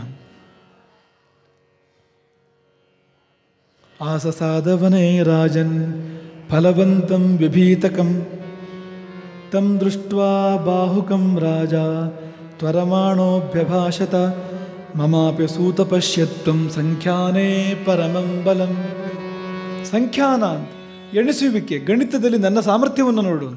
ಆಸಸಾದವನೇ ರಾಜನ್ ಫಲವಂತಂ ವಿಭೀತಕಂ ತಂ ದೃಷ್ಟ್ವಾ ಬಾಹುಕಂ ರಾಜ ತ್ವರಮಾಣೋಭ್ಯಭಾಷತ ಮಮಾಪಿ ಸೂತಪಶ್ಯತ್ವಂ ಸಂಖ್ಯಾನೇ ಪರಮಂ ಬಲಂ ಸಂಖ್ಯಾನ ಅಂತ ಎಣಿಸುವಿಕೆ ಗಣಿತದಲ್ಲಿ ನನ್ನ ಸಾಮರ್ಥ್ಯವನ್ನು ನೋಡು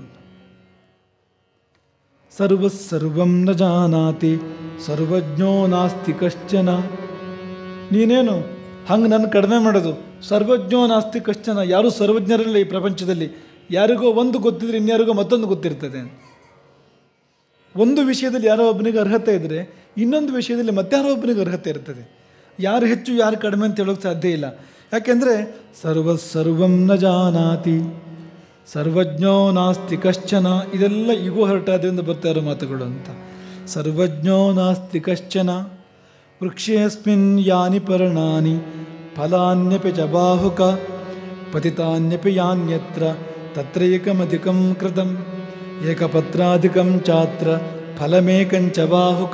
ಸರ್ವ ಸರ್ವಂ ನ ಜಾನಾತಿ ಸರ್ವಜ್ಞೋ ನಾಸ್ತಿ ಕಶ್ಚನ ನೀನೇನು ಹಂಗೆ ನನ್ನ ಕಡಿಮೆ ಮಾಡೋದು ಸರ್ವಜ್ಞೋ ನಾಸ್ತಿ ಕಶ್ಚನ ಯಾರೂ ಸರ್ವಜ್ಞರಲ್ಲ ಈ ಪ್ರಪಂಚದಲ್ಲಿ ಯಾರಿಗೋ ಒಂದು ಗೊತ್ತಿದ್ರೆ ಇನ್ಯಾರಿಗೋ ಮತ್ತೊಂದು ಗೊತ್ತಿರ್ತದೆ ಒಂದು ವಿಷಯದಲ್ಲಿ ಯಾರೋ ಒಬ್ಬನಿಗೆ ಅರ್ಹತೆ ಇದ್ದರೆ ಇನ್ನೊಂದು ವಿಷಯದಲ್ಲಿ ಮತ್ತಾರೋ ಒಬ್ಬನಿಗೆ ಅರ್ಹತೆ ಇರ್ತದೆ ಯಾರು ಹೆಚ್ಚು ಯಾರು ಕಡಿಮೆ ಅಂತ ಹೇಳೋಕ್ಕೆ ಸಾಧ್ಯ ಇಲ್ಲ ಯಾಕೆಂದರೆ ಸರ್ವ ಸರ್ವಂ ನ ಜಾನಾತಿ ಸರ್ವಜ್ಞೋ ನಾಸ್ತಿ ಕಶ್ಚನ ಇದೆಲ್ಲ ಈಗೋ ಹೊರಟಾದ್ರಿಂದ ಬರ್ತಾ ಇರೋ ಮಾತುಗಳು ಅಂತ ಸರ್ವಜ್ಞೋ ನಾಸ್ತಿ ಕಶ್ಚನ ವೃಕ್ಷೇಸ್ಮಿನ್ ಯಾನಿ ಪರ್ಣಾನಿ ಫಲಾನ್ಯಪಿ ಚ ಬಾಹುಕ ಪತಿತಾನ್ಯಪಿ ಯಾನ್ಯತ್ರ ತತ್ರೈಕಮಧಿಕಂ ಕೃತಂ ಏಕಪತ್ರಾಧಿಕಂ ಚಾತ್ರ ಫಲಮೇಕಂಚ ಬಾಹುಕ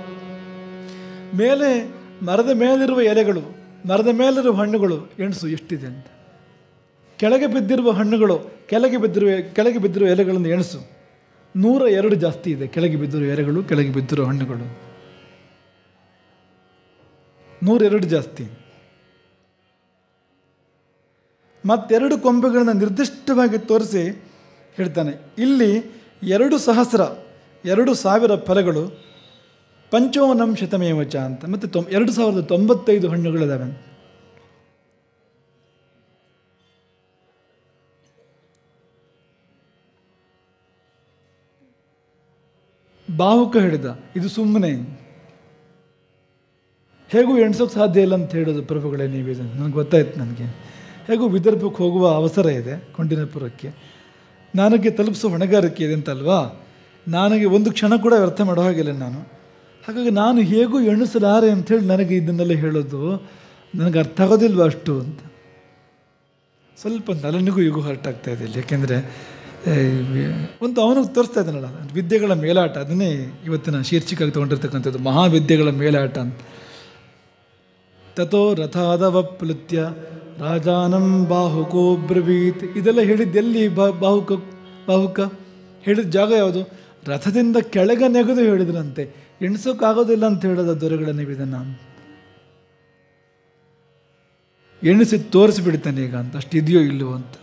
ಮೇಲೆ ಮರದ ಮೇಲಿರುವ ಎಲೆಗಳು ಮರದ ಮೇಲಿರುವ ಹಣ್ಣುಗಳು ಎಣಸು ಎಷ್ಟಿದೆ ಅಂತ ಕೆಳಗೆ ಬಿದ್ದಿರುವ ಹಣ್ಣುಗಳು ಕೆಳಗೆ ಬಿದ್ದಿರುವ ಕೆಳಗೆ ಬಿದ್ದಿರುವ ಎಲೆಗಳನ್ನು ಎಣಸು ನೂರ ಎರಡು ಜಾಸ್ತಿ ಇದೆ ಕೆಳಗೆ ಬಿದ್ದಿರುವ ಎಲೆಗಳು ಕೆಳಗೆ ಬಿದ್ದಿರುವ ಹಣ್ಣುಗಳು ನೂರೆರಡು ಜಾಸ್ತಿ ಮತ್ತೆರಡು ಕೊಂಬೆಗಳನ್ನ ನಿರ್ದಿಷ್ಟವಾಗಿ ತೋರಿಸಿ ಹೇಳ್ತಾನೆ ಇಲ್ಲಿ ಎರಡು ಸಹಸ್ರ ಎರಡು ಸಾವಿರ ಫಲಗಳು ಪಂಚೋನಂ ಶತಮೇವಚ ಅಂತ ಮತ್ತು ತೊಂ ಎರಡು ಸಾವಿರದ ತೊಂಬತ್ತೈದು ಹಣ್ಣುಗಳಿದ್ದಾವೆ ಬಾಹುಕ ಹೇಳಿದ ಇದು ಸುಮ್ಮನೆ ಹೇಗೂ ಎಣ್ಸೋಕೆ ಸಾಧ್ಯ ಇಲ್ಲ ಅಂತ ಹೇಳೋದು ಪ್ರಭುಗಳೇ ನೀವು ಇದನ್ನು ನನಗೆ ಗೊತ್ತಾಯ್ತು ನನಗೆ ಹೇಗೂ ವಿದರ್ಭಕ್ಕೆ ಹೋಗುವ ಅವಸರ ಇದೆ ಕೊಂಡಿನಪುರಕ್ಕೆ ನನಗೆ ತಲುಪಿಸೋ ಹೊಣೆಗಾರಿಕೆ ಇದೆ ಅಂತಲ್ವಾ ನನಗೆ ಒಂದು ಕ್ಷಣ ಕೂಡ ವ್ಯರ್ಥ ಮಾಡೋ ಹಾಗಿಲ್ಲ ನಾನು ಹಾಗಾಗಿ ನಾನು ಹೇಗೂ ಎಣಿಸಲಾರೆ ಅಂಥೇಳಿ ನನಗೆ ಇದನ್ನೆಲ್ಲ ಹೇಳೋದು ನನಗೆ ಅರ್ಥ ಆಗೋದಿಲ್ವ ಅಷ್ಟು ಅಂತ ಸ್ವಲ್ಪ ನಲನಿಗೂ ಈಗೂ ಹರ್ಟಾಗ್ತಾ ಇದೆ ಇಲ್ಲಿ ಯಾಕೆಂದರೆ ಒಂದು ಅವನಿಗೆ ತೋರಿಸ್ತಾ ಇದ್ದಾನಲ್ಲ ವಿದ್ಯೆಗಳ ಮೇಲಾಟ ಅದನ್ನೇ ಇವತ್ತಿನ ಶೀರ್ಷಿಕಾಗಿ ತೊಗೊಂಡಿರ್ತಕ್ಕಂಥದ್ದು ಮಹಾವಿದ್ಯೆಗಳ ಮೇಲಾಟ ಅಂತ ತಥೋ ರಥಾದವ ಪ್ಲುತ್ಯ ರಾಜಾನಂ ಬಾಹುಕೋ ಬ್ರವೀತ್ ಇದೆಲ್ಲ ಹೇಳಿದ್ದು ಎಲ್ಲಿ ಬಾ ಬಾಹುಕ ಬಾಹುಕ ಹೇಳಿದ ಜಾಗ ಯಾವುದು ರಥದಿಂದ ಕೆಳಗೆ ನೆಗೆದು ಹೇಳಿದ್ರಂತೆ ಎಣಿಸೋಕ್ಕಾಗೋದಿಲ್ಲ ಅಂತ ಹೇಳೋದು ದೊರೆಗಳ ನೀವು ಇದನ್ನು ಎಣಿಸಿ ತೋರಿಸಿಬಿಡ್ತಾನೆ ಈಗ ಅಂತ ಅಷ್ಟು ಇದೆಯೋ ಇಲ್ಲವೋ ಅಂತ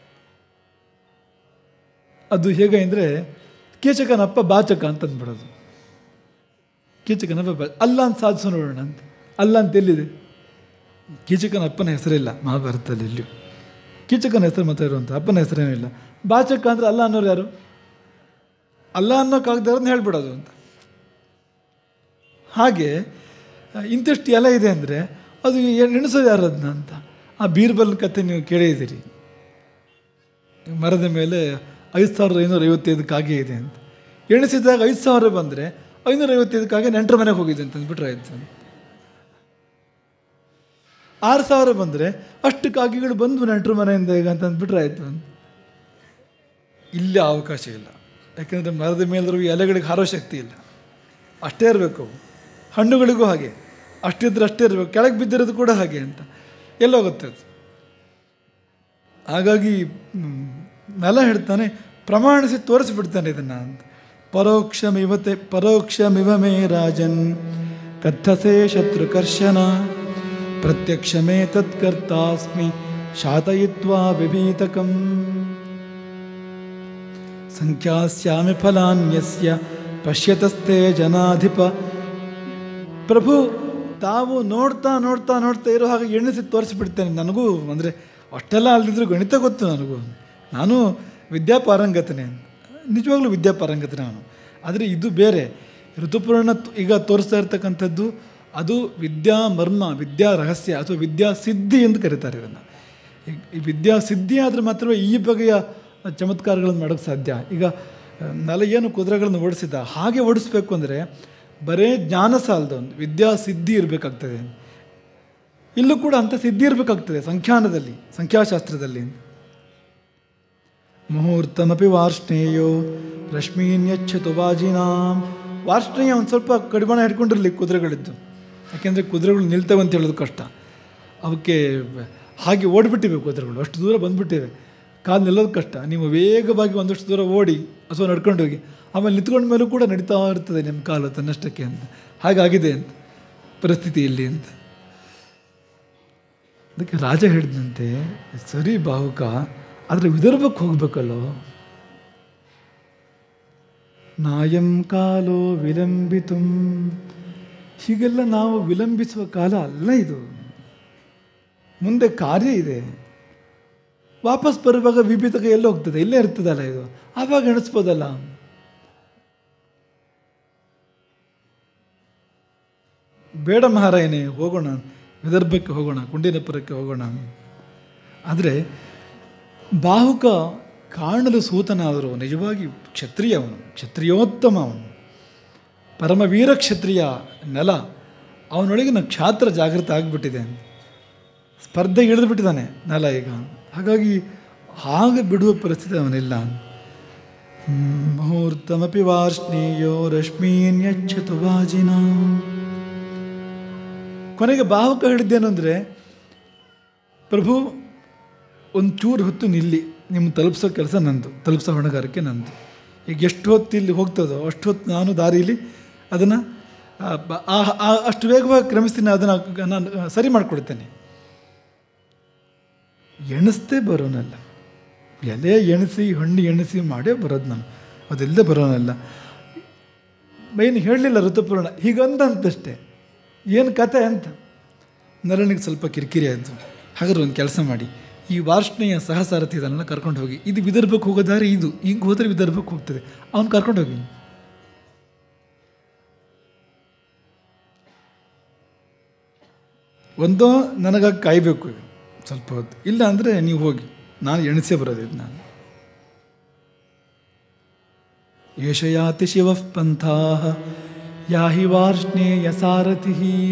ಅದು ಹೇಗೆ ಅಂದರೆ ಕೀಚಕನಪ್ಪ ಬಾಚಕ ಅಂತ ಅಂದ್ಬಿಡೋದು ಕೀಚಕನಪ್ಪ ಬಾ ಅಲ್ಲ ಅಂತ ಸಾಧಿಸೋ ನೋಡೋಣ ಅಂತ ಅಲ್ಲ ಅಂತ ಎಲ್ಲಿದೆ ಕೀಚಕನ ಅಪ್ಪನ ಹೆಸರಿಲ್ಲ ಮಹಾಭಾರತದಲ್ಲಿ ಎಲ್ಲಿಯೂ ಕೀಚಕನ ಹೆಸರು ಮಾತ್ರ ಇರುವಂಥ ಅಪ್ಪನ ಹೆಸರೇನಿಲ್ಲ ಬಾಚಕ ಅಂದರೆ ಅಲ್ಲ ಅನ್ನೋರು ಯಾರು ಅಲ್ಲ ಅನ್ನೋಕ್ಕಾಗದಾರನ್ನ ಹೇಳ್ಬಿಡೋದು ಅಂತ ಹಾಗೆ ಇಂತಿಷ್ಟು ಎಲೆ ಇದೆ ಅಂದರೆ ಅದು ಎಣಿಸೋದು ಯಾರು ಅದನ್ನ ಅಂತ ಆ ಬೀರ್ಬಲ್ ಕತೆ ನೀವು ಕೇಳಿದ್ದೀರಿ ಮರದ ಮೇಲೆ ಐದು ಸಾವಿರದ ಐನೂರ ಐವತ್ತೈದು ಕಾಗೆ ಇದೆ ಅಂತ ಎಣಿಸಿದಾಗ ಐದು ಸಾವಿರ ಬಂದರೆ ಐನೂರ ಐವತ್ತೈದು ಕಾಗೆ ನೆಂಟರ ಮನೆಗೆ ಹೋಗಿದೆ ಅಂತ ಅಂದ್ಬಿಟ್ರೆ ಆಯ್ತು ಆರು ಸಾವಿರ ಬಂದರೆ ಅಷ್ಟು ಕಾಗೆಗಳು ಬಂದು ನೆಂಟರ ಮನೆಯಿಂದ ಈಗ ಅಂತ ಅಂದ್ಬಿಟ್ರೆ ಆಯಿತು ಅಂತ ಇಲ್ಲಿ ಅವಕಾಶ ಇಲ್ಲ ಯಾಕೆಂದರೆ ಮರದ ಮೇಲಿರುವ ಎಲೆಗಳಿಗೆ ಹಾರೋ ಶಕ್ತಿ ಇಲ್ಲ ಅಷ್ಟೇ ಇರಬೇಕು ಅವು ಹಣ್ಣುಗಳಿಗೂ ಹಾಗೆ ಅಷ್ಟಿದ್ರೆ ಅಷ್ಟೇ ಇರಬೇಕು ಕೆಳಗೆ ಬಿದ್ದಿರೋದು ಕೂಡ ಹಾಗೆ ಅಂತ ಎಲ್ಲೋಗುತ್ತೆ ಅದು ಹಾಗಾಗಿ ನೆಲ ಹೇಳ್ತಾನೆ ಪ್ರಮಾಣಿಸಿ ತೋರಿಸ್ಬಿಡ್ತಾನೆ ಇದನ್ನು ಅಂತ ಪರೋಕ್ಷಮಿವತೆ ಪರೋಕ್ಷಮಿವ ಮೇ ರಾಜನ್ ಕಥಸೆ ಶತ್ರುಕರ್ಷಣ ಪ್ರತ್ಯಕ್ಷಮೇ ತತ್ಕರ್ತಾಸ್ಮಿ ಶಾತಯಿತ್ವಾ ವಿಭೀತಕಂ ಸಂಖ್ಯಾಸ್ಯಾಮಿ ಫಲಾನ್ಯಸ್ಯ ಪಶ್ಯತಸ್ತೆ ಜನಾಧಿಪ ಪ್ರಭು ತಾವು ನೋಡ್ತಾ ನೋಡ್ತಾ ನೋಡ್ತಾ ಇರೋ ಹಾಗೆ ಎಣಿಸಿ ತೋರಿಸಿಬಿಡ್ತೇನೆ ನನಗೂ ಅಂದರೆ ಅಷ್ಟೆಲ್ಲ ಅಲ್ದಿದ್ರು ಗಣಿತ ಗೊತ್ತು ನನಗೂ ನಾನು ವಿದ್ಯಾಪಾರಂಗತನೇ ನಿಜವಾಗ್ಲೂ ವಿದ್ಯಾಪಾರಂಗತನೇ ಅವನು ಆದರೆ ಇದು ಬೇರೆ ಋತುಪೂರ್ಣ ಈಗ ತೋರಿಸ್ತಾ ಇರ್ತಕ್ಕಂಥದ್ದು ಅದು ವಿದ್ಯಾ ಮರ್ಮ ವಿದ್ಯಾ ರಹಸ್ಯ ಅಥವಾ ವಿದ್ಯಾ ಸಿದ್ಧಿ ಎಂದು ಕರೀತಾರೆ ಇದನ್ನು ಈ ವಿದ್ಯಾ ಸಿದ್ಧಿ ಆದರೆ ಮಾತ್ರವೇ ಈ ಬಗೆಯ ಚಮತ್ಕಾರಗಳನ್ನು ಮಾಡೋಕ್ಕೆ ಸಾಧ್ಯ ಈಗ ನೆಲ ಏನು ಕುದುರೆಗಳನ್ನು ಓಡಿಸಿದ ಹಾಗೆ ಓಡಿಸ್ಬೇಕು ಅಂದರೆ ಬರೇ ಜ್ಞಾನ ಸಾಲದ ಒಂದು ವಿದ್ಯಾ ಸಿದ್ಧಿ ಇರಬೇಕಾಗ್ತದೆ ಇಲ್ಲೂ ಕೂಡ ಅಂಥ ಸಿದ್ಧಿ ಇರಬೇಕಾಗ್ತದೆ ಸಂಖ್ಯಾನದಲ್ಲಿ ಸಂಖ್ಯಾಶಾಸ್ತ್ರದಲ್ಲಿ ಮುಹೂರ್ತಮಪಿ ವಾರ್ಷ್ಣೇಯೋ ರಶ್ಮೀನ್ಯಚ್ಛತು ಬಾಜಿನಾಂ ವಾರ್ಷ್ಣೇಯ ಒಂದು ಸ್ವಲ್ಪ ಕಡಿವಾಣ ಹಿಡ್ಕೊಂಡಿರಲಿ ಕುದುರೆಗಳಿದ್ದು ಯಾಕೆಂದರೆ ಕುದುರೆಗಳು ನಿಲ್ತವೆ ಅಂತ ಹೇಳೋದು ಕಷ್ಟ ಅವಕ್ಕೆ ಹಾಗೆ ಓಡಿಬಿಟ್ಟಿವೆ ಕುದುರೆಗಳು ಅಷ್ಟು ದೂರ ಬಂದುಬಿಟ್ಟಿವೆ ಕಾಲು ನಿಲ್ಲೋದು ಕಷ್ಟ ನೀವು ವೇಗವಾಗಿ ಒಂದಷ್ಟು ದೂರ ಓಡಿ ಅಥವಾ ನಡ್ಕೊಂಡು ಹೋಗಿ ಆಮೇಲೆ ನಿಂತ್ಕೊಂಡ ಮೇಲೂ ಕೂಡ ನಡೀತಾ ಇರ್ತದೆ ನಿಮ್ಮ ಕಾಲು ತನ್ನಷ್ಟಕ್ಕೆ ಅಂತ ಹಾಗಾಗಿದೆ ಅಂತ ಪರಿಸ್ಥಿತಿ ಇಲ್ಲಿ ಅಂತ ಅದಕ್ಕೆ ರಾಜ ಹೇಳಿದಂತೆ ಸರಿ ಬಾಹುಕ ಆದರೆ ವಿದರ್ಭಕ್ಕೆ ಹೋಗ್ಬೇಕಲ್ಲೋ ನಾಯಂ ಕಾಲೋ ವಿಲಂಬಿತು ಹೀಗೆಲ್ಲ ನಾವು ವಿಲಂಬಿಸುವ ಕಾಲ ಅಲ್ಲ ಇದು ಮುಂದೆ ಕಾರ್ಯ ಇದೆ ವಾಪಸ್ ಬರುವಾಗ ವಿಭಿತಕ ಎಲ್ಲ ಹೋಗ್ತದೆ ಇಲ್ಲೇ ಇರ್ತದಲ್ಲ ಇದು ಆವಾಗ ಎಣಿಸ್ಬೋದಲ್ಲ ಬೇಡ ಮಹಾರಾಯನೇ ಹೋಗೋಣ ವಿದರ್ಭಕ್ಕೆ ಹೋಗೋಣ ಕುಂಡಿನಪುರಕ್ಕೆ ಹೋಗೋಣ ಆದರೆ ಬಾಹುಕ ಕಾಣಲು ಸೂತನಾದರು ನಿಜವಾಗಿ ಕ್ಷತ್ರಿಯ ಅವನು ಕ್ಷತ್ರಿಯೋತ್ತಮ ಅವನು ಪರಮವೀರ ಕ್ಷತ್ರಿಯ ನೆಲ ಅವನೊಳಗಿನ ಕ್ಷಾತ್ರ ಜಾಗೃತ ಆಗಿಬಿಟ್ಟಿದೆ ಸ್ಪರ್ಧೆಗೆ ಇಳಿದು ಬಿಟ್ಟಿದ್ದಾನೆ ನೆಲ ಈಗ ಹಾಗಾಗಿ ಹಾಗೆ ಬಿಡುವ ಪರಿಸ್ಥಿತಿ ಅವನಿಲ್ಲ ಮುಹೂರ್ತಮಪಿ ವಾರ್ಷ್ಣೀಯೋ ರಶ್ಮೀನ್ಯಚ್ಛತು ವಾಜಿನ ಕೊನೆಗೆ ಬಾಹುಕ ಹೇಳಿದ್ದೇನು ಅಂದರೆ ಪ್ರಭು ಒಂದು ಚೂರು ಹೊತ್ತು ನಿಲ್ಲಿ ನಿಮ್ಮ ತಲುಪಿಸೋ ಕೆಲಸ ನಂದು ತಲುಪಿಸೋ ಹೊಣೆಗಾರಿಕೆ ನಂದು ಈಗ ಎಷ್ಟು ಹೊತ್ತು ಇಲ್ಲಿ ಹೋಗ್ತದೋ ಅಷ್ಟು ಹೊತ್ತು ನಾನು ದಾರಿಯಲ್ಲಿ ಅದನ್ನು ಆ, ಬ- ಆ- ಆ- ಅಷ್ಟು ವೇಗವಾಗಿ ಕ್ರಮಿಸ್ತೀನಿ ಅದನ್ನು ನಾನು ಸರಿ ಮಾಡಿಕೊಡ್ತೇನೆ ಎಣಿಸ್ತೇ ಬರೋನಲ್ಲ ಎಲೆ ಎಣಿಸಿ ಹಣ್ಣು ಎಣಿಸಿ ಮಾಡೇ ಬರೋದು ನಾನು ಅದೆಲ್ಲದೆ ಬರೋನಲ್ಲ ಏನು ಹೇಳಲಿಲ್ಲ ಋತುಪೂರ್ಣ ಹೀಗಂದಂತಷ್ಟೇ ಏನು ಕತೆ ಅಂತ ನರನಿಗೆ ಸ್ವಲ್ಪ ಕಿರಿಕಿರಿ ಆಯಿತು ಹಾಗಾದ್ರೆ ಒಂದು ಕೆಲಸ ಮಾಡಿ ಈ ವಾರ್ಷ್ಣೆಯ ಸಹಸಾರಥಿ ಇದನ್ನೆಲ್ಲ ಕರ್ಕೊಂಡು ಹೋಗಿ ಇದು ವಿದರ್ಭಕ್ಕೆ ಹೋಗೋ ದಾರಿ ಇದು ಈಗ ಹೋದರೆ ವಿದರ್ಭಕ್ಕೆ ಹೋಗ್ತದೆ ಅವ್ನು ಕರ್ಕೊಂಡು ಹೋಗಿ ಒಂದೋ ನನಗಾಗಿ ಕಾಯಬೇಕು ಸ್ವಲ್ಪ ಹೊತ್ತು ಇಲ್ಲ ಅಂದರೆ ನೀವು ಹೋಗಿ ನಾನು ಎಣಿಸೇ ಬರೋದಿದ್ದು ನಾನು ಏಷಯಾತಿ ಶಿವ ಪಂಥಾ ಯಾಹಿ ವಾರ್ಷ್ಣೇಯ ಸಾರಥಿ